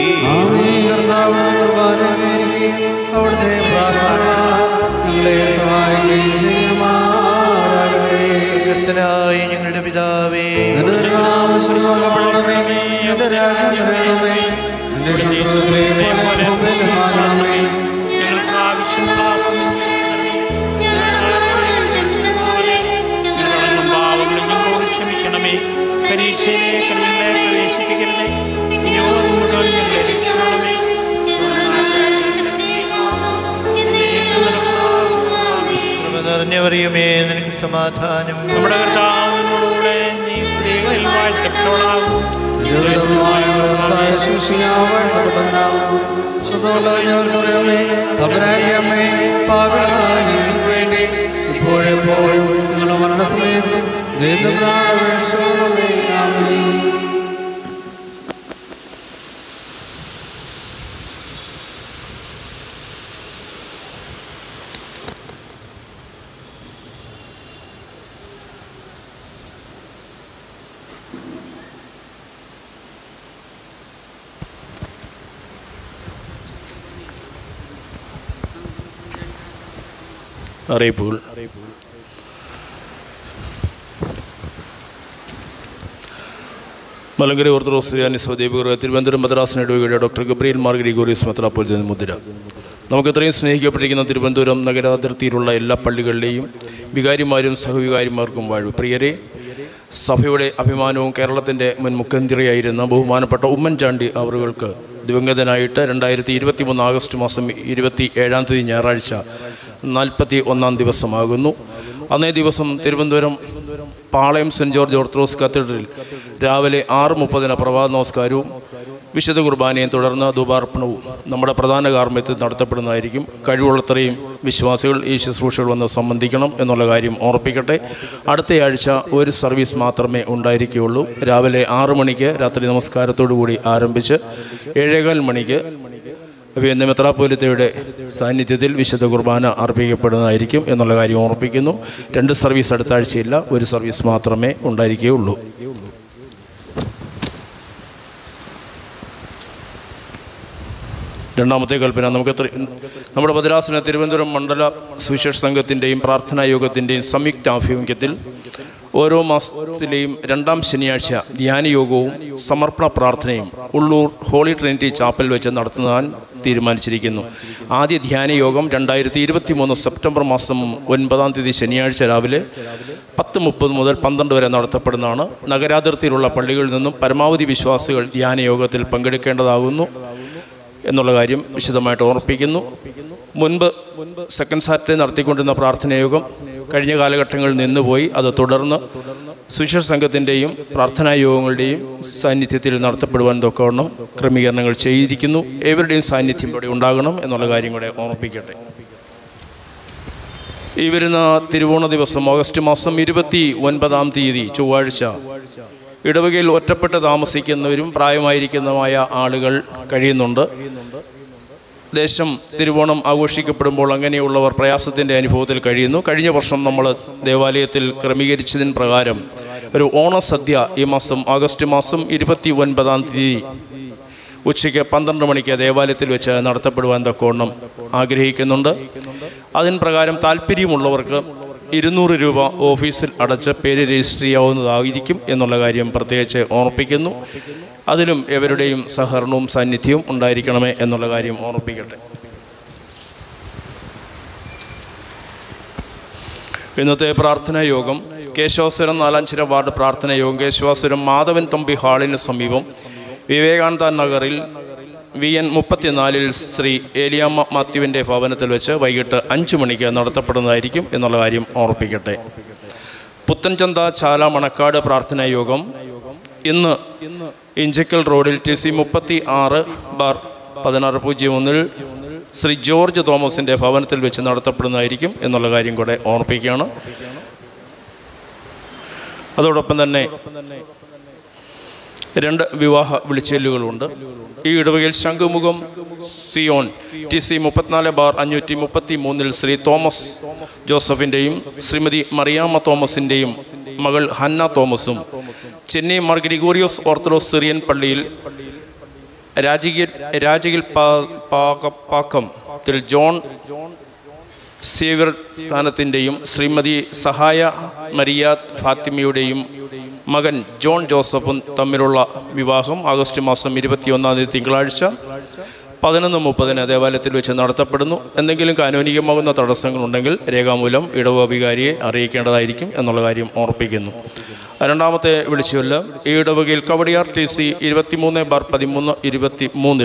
അവിടുത്തെ പ്രാർത്ഥന ഞങ്ങളെ സഹായിക്കുകയും ചെയ്യുമാറാകട്ടെ സ്വർഗസ്ഥനായ ഞങ്ങളുടെ പിതാവേ നിന്റെ നാമം ശുശ്രൂഷപ്പെടണമേ നിന്റെ രാജ്യം വരണമേ നിന്റെ ശുശ്രൂഷയെ പോലെ ഭൂമിയിലുമാകണമേ ഞങ്ങൾക്ക് ആവശ്യമുള്ള ഞങ്ങളും പാവങ്ങളും ഞങ്ങളോട് ക്ഷമിക്കണമേ പരീക്ഷയിലേക്ക് ഞങ്ങളെ പ്രവേശിപ്പിക്കരുതേ ഇനിയോട് മുഴുവൻ ഞങ്ങളെ രക്ഷിക്കണമേ കൃപ നിറഞ്ഞവറിയുമേ നിനക്ക് സമാധാനം നമ്മുടെ കർത്താവിനോടുകൂടെ നീ സ്ത്രീകളിൽ വാഴ്ത്തപ്പെട്ടവളാകും വേണ്ടി ഇപ്പോഴെപ്പോഴും നിങ്ങളുടെ മരണസമയത്ത് ദൈവമേ ആമേൻ അറിയിപ്പുകൾ മലങ്കര ഓർത്തഡോക്സ് ക്രിസ്ത്യാനി സ്വദീപകർ തിരുവനന്തപുരം മദ്രാസ് നെടുവകയുടെ ഡോക്ടർ ഗബ്രിയൽ മാർ ഗ്രിഗോറിയസ് മെത്രാപ്പൊലിത്ത മുദ്ര നമുക്ക് ഇത്രയും സ്നേഹിക്കപ്പെട്ടിരിക്കുന്ന തിരുവനന്തപുരം നഗരാതിർത്തിയിലുള്ള എല്ലാ പള്ളികളിലെയും വികാരിമാരും സഹവികാരിമാർക്കും വാഴ്വ് പ്രിയരെ സഭയുടെ അഭിമാനവും കേരളത്തിൻ്റെ മുൻ മുഖ്യമന്ത്രിയായിരുന്ന ബഹുമാനപ്പെട്ട ഉമ്മൻചാണ്ടി അവറുകൾക്ക് ദിവംഗതനായിട്ട് രണ്ടായിരത്തി ഇരുപത്തി മൂന്ന് ആഗസ്റ്റ് മാസം ഇരുപത്തി ഏഴാം തീയതി ഞായറാഴ്ച നാൽപ്പത്തി ഒന്നാം ദിവസമാകുന്നു അന്നേ ദിവസം Thiruvananthapuram Palayam saint George Orthodox കത്തീഡ്രലിൽ രാവിലെ ആറ് മുപ്പതിന് പ്രഭാത നമസ്കാരവും വിശുദ്ധ കുർബാനയും തുടർന്ന് ധൂപാർപ്പണവും നമ്മുടെ പ്രധാന കാർമ്മ്യത്തിൽ നടത്തപ്പെടുന്നതായിരിക്കും കഴിവുള്ളത്രയും വിശ്വാസികൾ ഈ ശുശ്രൂഷകൾ വന്ന് സംബന്ധിക്കണം എന്നുള്ള കാര്യം ഓർപ്പിക്കട്ടെ അടുത്തയാഴ്ച ഒരു സർവീസ് മാത്രമേ ഉണ്ടായിരിക്കുകയുള്ളൂ രാവിലെ ആറ് മണിക്ക് രാത്രി നമസ്കാരത്തോടു കൂടി ആരംഭിച്ച് ഏഴേകാൽ മണിക്ക് അഭിയന്യ മെത്രാപ്പോലിത്തയുടെ സാന്നിധ്യത്തിൽ വിശുദ്ധ കുർബാന അർപ്പിക്കപ്പെടുന്നതായിരിക്കും എന്നുള്ള കാര്യം ഓർപ്പിക്കുന്നു രണ്ട് സർവീസ് അടുത്ത ആഴ്ചയില്ല ഒരു സർവീസ് മാത്രമേ ഉണ്ടായിരിക്കുകയുള്ളൂ രണ്ടാമത്തെ കൽപ്പന നമുക്ക് ത്രി- നമ്മുടെ ഭദ്രാസന തിരുവനന്തപുരം മണ്ഡല സുവിശേഷ സംഘത്തിൻ്റെയും പ്രാർത്ഥനാ യോഗത്തിൻ്റെയും സംയുക്ത ആഭിമുഖ്യത്തിൽ ഓരോ മാസത്തിലെയും രണ്ടാം ശനിയാഴ്ച ധ്യാനയോഗവും സമർപ്പണ പ്രാർത്ഥനയും ഉള്ളൂർ ഹോളി ട്രിനിറ്റി ചാപ്പൽ വെച്ച് നടത്തുവാൻ തീരുമാനിച്ചിരിക്കുന്നു ആദ്യ ധ്യാനയോഗം രണ്ടായിരത്തി ഇരുപത്തി മൂന്ന് സെപ്റ്റംബർ മാസം ഒൻപതാം തീയതി ശനിയാഴ്ച രാവിലെ പത്ത് മുപ്പത് മുതൽ പന്ത്രണ്ട് വരെ നടത്തപ്പെടുന്നതാണ് നഗരാതിർത്തിയിലുള്ള പള്ളികളിൽ നിന്നും പരമാവധി വിശ്വാസികൾ ധ്യാനയോഗത്തിൽ പങ്കെടുക്കേണ്ടതാകുന്നു എന്നുള്ള കാര്യം വിശദമായിട്ട് ഓർപ്പിക്കുന്നു മുൻപ് സെക്കൻഡ് സാറ്റർഡേ നടത്തിക്കൊണ്ടിരുന്ന പ്രാർത്ഥനായോഗം കഴിഞ്ഞ കാലഘട്ടങ്ങളിൽ നിന്നുപോയി അത് തുടർന്ന് സുശേഷ സംഘത്തിൻ്റെയും പ്രാർത്ഥനാ യോഗങ്ങളുടെയും സാന്നിധ്യത്തിൽ നടത്തപ്പെടുവാൻ തൊക്കവണ്ണം ക്രമീകരണങ്ങൾ ചെയ്തിരിക്കുന്നു ഏവരുടെയും സാന്നിധ്യം ഇവിടെ ഉണ്ടാകണം എന്നുള്ള കാര്യം കൂടെ ഓർമ്മിപ്പിക്കട്ടെ ഈ വരുന്ന തിരുവോണ ദിവസം ഓഗസ്റ്റ് മാസം ഇരുപത്തി ഒൻപതാം തീയതി ചൊവ്വാഴ്ച ഇടവകയിൽ ഒറ്റപ്പെട്ട് താമസിക്കുന്നവരും പ്രായമായിരിക്കുന്നതുമായ ആളുകൾ കഴിയുന്നുണ്ട് ദേശം തിരുവോണം ആഘോഷിക്കപ്പെടുമ്പോൾ അങ്ങനെയുള്ളവർ പ്രയാസത്തിൻ്റെ അനുഭവത്തിൽ കഴിയുന്നു കഴിഞ്ഞ വർഷം നമ്മൾ ദേവാലയത്തിൽ ക്രമീകരിച്ചതിന് പ്രകാരം ഒരു ഓണസദ്യ ഈ മാസം ആഗസ്റ്റ് മാസം ഇരുപത്തി ഒൻപതാം തീയതി ഉച്ചയ്ക്ക് പന്ത്രണ്ട് മണിക്ക് ദേവാലയത്തിൽ വെച്ച് നടത്തപ്പെടുവാൻ തക്കവണ്ണം ആഗ്രഹിക്കുന്നുണ്ട് അതിന് പ്രകാരം താല്പര്യമുള്ളവർക്ക് ഇരുന്നൂറ് രൂപ ഓഫീസിൽ അടച്ച് പേര് രജിസ്റ്റർ ചെയ്യാവുന്നതായിരിക്കും എന്നുള്ള കാര്യം പ്രത്യേകിച്ച് ഓർമ്മിപ്പിക്കുന്നു അതിലും എവരുടെയും സഹകരണവും സാന്നിധ്യവും ഉണ്ടായിരിക്കണമേ എന്നുള്ള കാര്യം ഓർമ്മിപ്പിക്കട്ടെ ഇന്നത്തെ പ്രാർത്ഥനാ യോഗം കേശവാസുരം നാലാഞ്ചിര വാർഡ് പ്രാർത്ഥനാ യോഗം കേശവാസുരം മാധവൻ തമ്പി ഹാളിന് സമീപം വിവേകാനന്ദ നഗറിൽ വി എൻ മുപ്പത്തിനാലിൽ ശ്രീ ഏലിയാമ്മ മാത്യുവിൻ്റെ ഭവനത്തിൽ വെച്ച് വൈകിട്ട് അഞ്ച് മണിക്ക് നടത്തപ്പെടുന്നതായിരിക്കും എന്നുള്ള കാര്യം ഓർപ്പിക്കട്ടെ പുത്തൻചന്ത ചാല മണക്കാട് പ്രാർത്ഥനാ യോഗം ഇന്ന് ഇഞ്ചക്കൽ റോഡിൽ ടി സി മുപ്പത്തി ആറ് ബാർ പതിനാറ് പൂജ്യം ഒന്നിൽ ശ്രീ ജോർജ് തോമസിൻ്റെ ഭവനത്തിൽ വെച്ച് നടത്തപ്പെടുന്നതായിരിക്കും എന്നുള്ള കാര്യം കൂടെ ഓർപ്പിക്കുകയാണ് അതോടൊപ്പം തന്നെ രണ്ട് വിവാഹ വിളിച്ചെല്ലുകളുണ്ട് ഈ ഇടവകയിൽ ശംഖുമുഖം സിയോൺ ടി സി മുപ്പത്തിനാല് ബാർ അഞ്ഞൂറ്റി മുപ്പത്തി മൂന്നിൽ ശ്രീ തോമസ് ജോസഫിൻ്റെയും ശ്രീമതി മറിയാമ്മ തോമസിൻ്റെയും മകൾ ഹന്ന തോമസും ചെന്നൈ മാർ ഗ്രിഗോറിയോസ് ഓർത്തഡോക്സ് സിറിയൻ പള്ളിയിൽ രാജകീയ രാജകിൽ പാക്കം ത്തിൽ ജോൺ സേവ്യർ സ്ഥാനത്തിൻ്റെയും ശ്രീമതി സഹായ മരിയ ഫാത്തിമയുടെയും മകൻ ജോൺ ജോസഫും തമ്മിലുള്ള വിവാഹം ആഗസ്റ്റ് മാസം ഇരുപത്തിയൊന്നാം തീയതി തിങ്കളാഴ്ച പതിനൊന്ന് മുപ്പതിന് ദേവാലയത്തിൽ വെച്ച് നടത്തപ്പെടുന്നു എന്തെങ്കിലും കാനൂനികമാകുന്ന തടസ്സങ്ങളുണ്ടെങ്കിൽ രേഖാമൂലം ഇടവ വികാരിയെ അറിയിക്കേണ്ടതായിരിക്കും എന്നുള്ള കാര്യം ഓർപ്പിക്കുന്നു രണ്ടാമത്തെ വിളിച്ചുവല്ല ഈ ഇടവകയിൽ കവടിയാർ ടി സി ഇരുപത്തിമൂന്ന് ബാർ പതിമൂന്ന് ഇരുപത്തി മൂന്നിൽ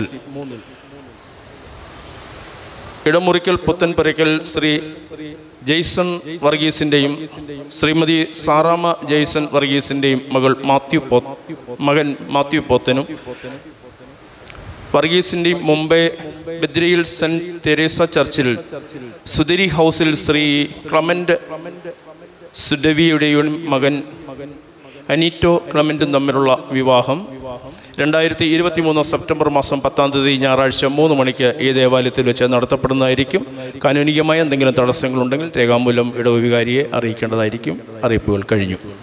ഇടമുറിക്കൽ പുത്തൻപുരയ്ക്കൽ ശ്രീ ജെയ്സൺ വർഗീസിൻ്റെയും ശ്രീമതി സാറാമ ജെയ്സൺ വർഗീസിൻ്റെയും മകൾ മാത്യു പോ മകൻ മാത്യു പോത്തനും വർഗീസിൻ്റെയും മുംബൈ ബദ്രിയിൽ സെൻറ്റ് തെരേസ ചർച്ചിൽ സുതിരി ഹൗസിൽ ശ്രീ ക്ലമൻ്റ് സുഡവിയുടെയും മകൻ അനീറ്റോ ക്ലമൻറ്റും തമ്മിലുള്ള വിവാഹം രണ്ടായിരത്തി ഇരുപത്തി മൂന്ന് സെപ്റ്റംബർ മാസം പത്താം തീയതി ഞായറാഴ്ച മൂന്ന് മണിക്ക് ഈ ദേവാലയത്തിൽ വെച്ച് നടത്തപ്പെടുന്നതായിരിക്കും കാനൂനികമായ എന്തെങ്കിലും തടസ്സങ്ങളുണ്ടെങ്കിൽ രേഖാമൂലം ഇടവവികാരിയെ അറിയിക്കേണ്ടതായിരിക്കും അറിയിപ്പുകൾ കഴിഞ്ഞു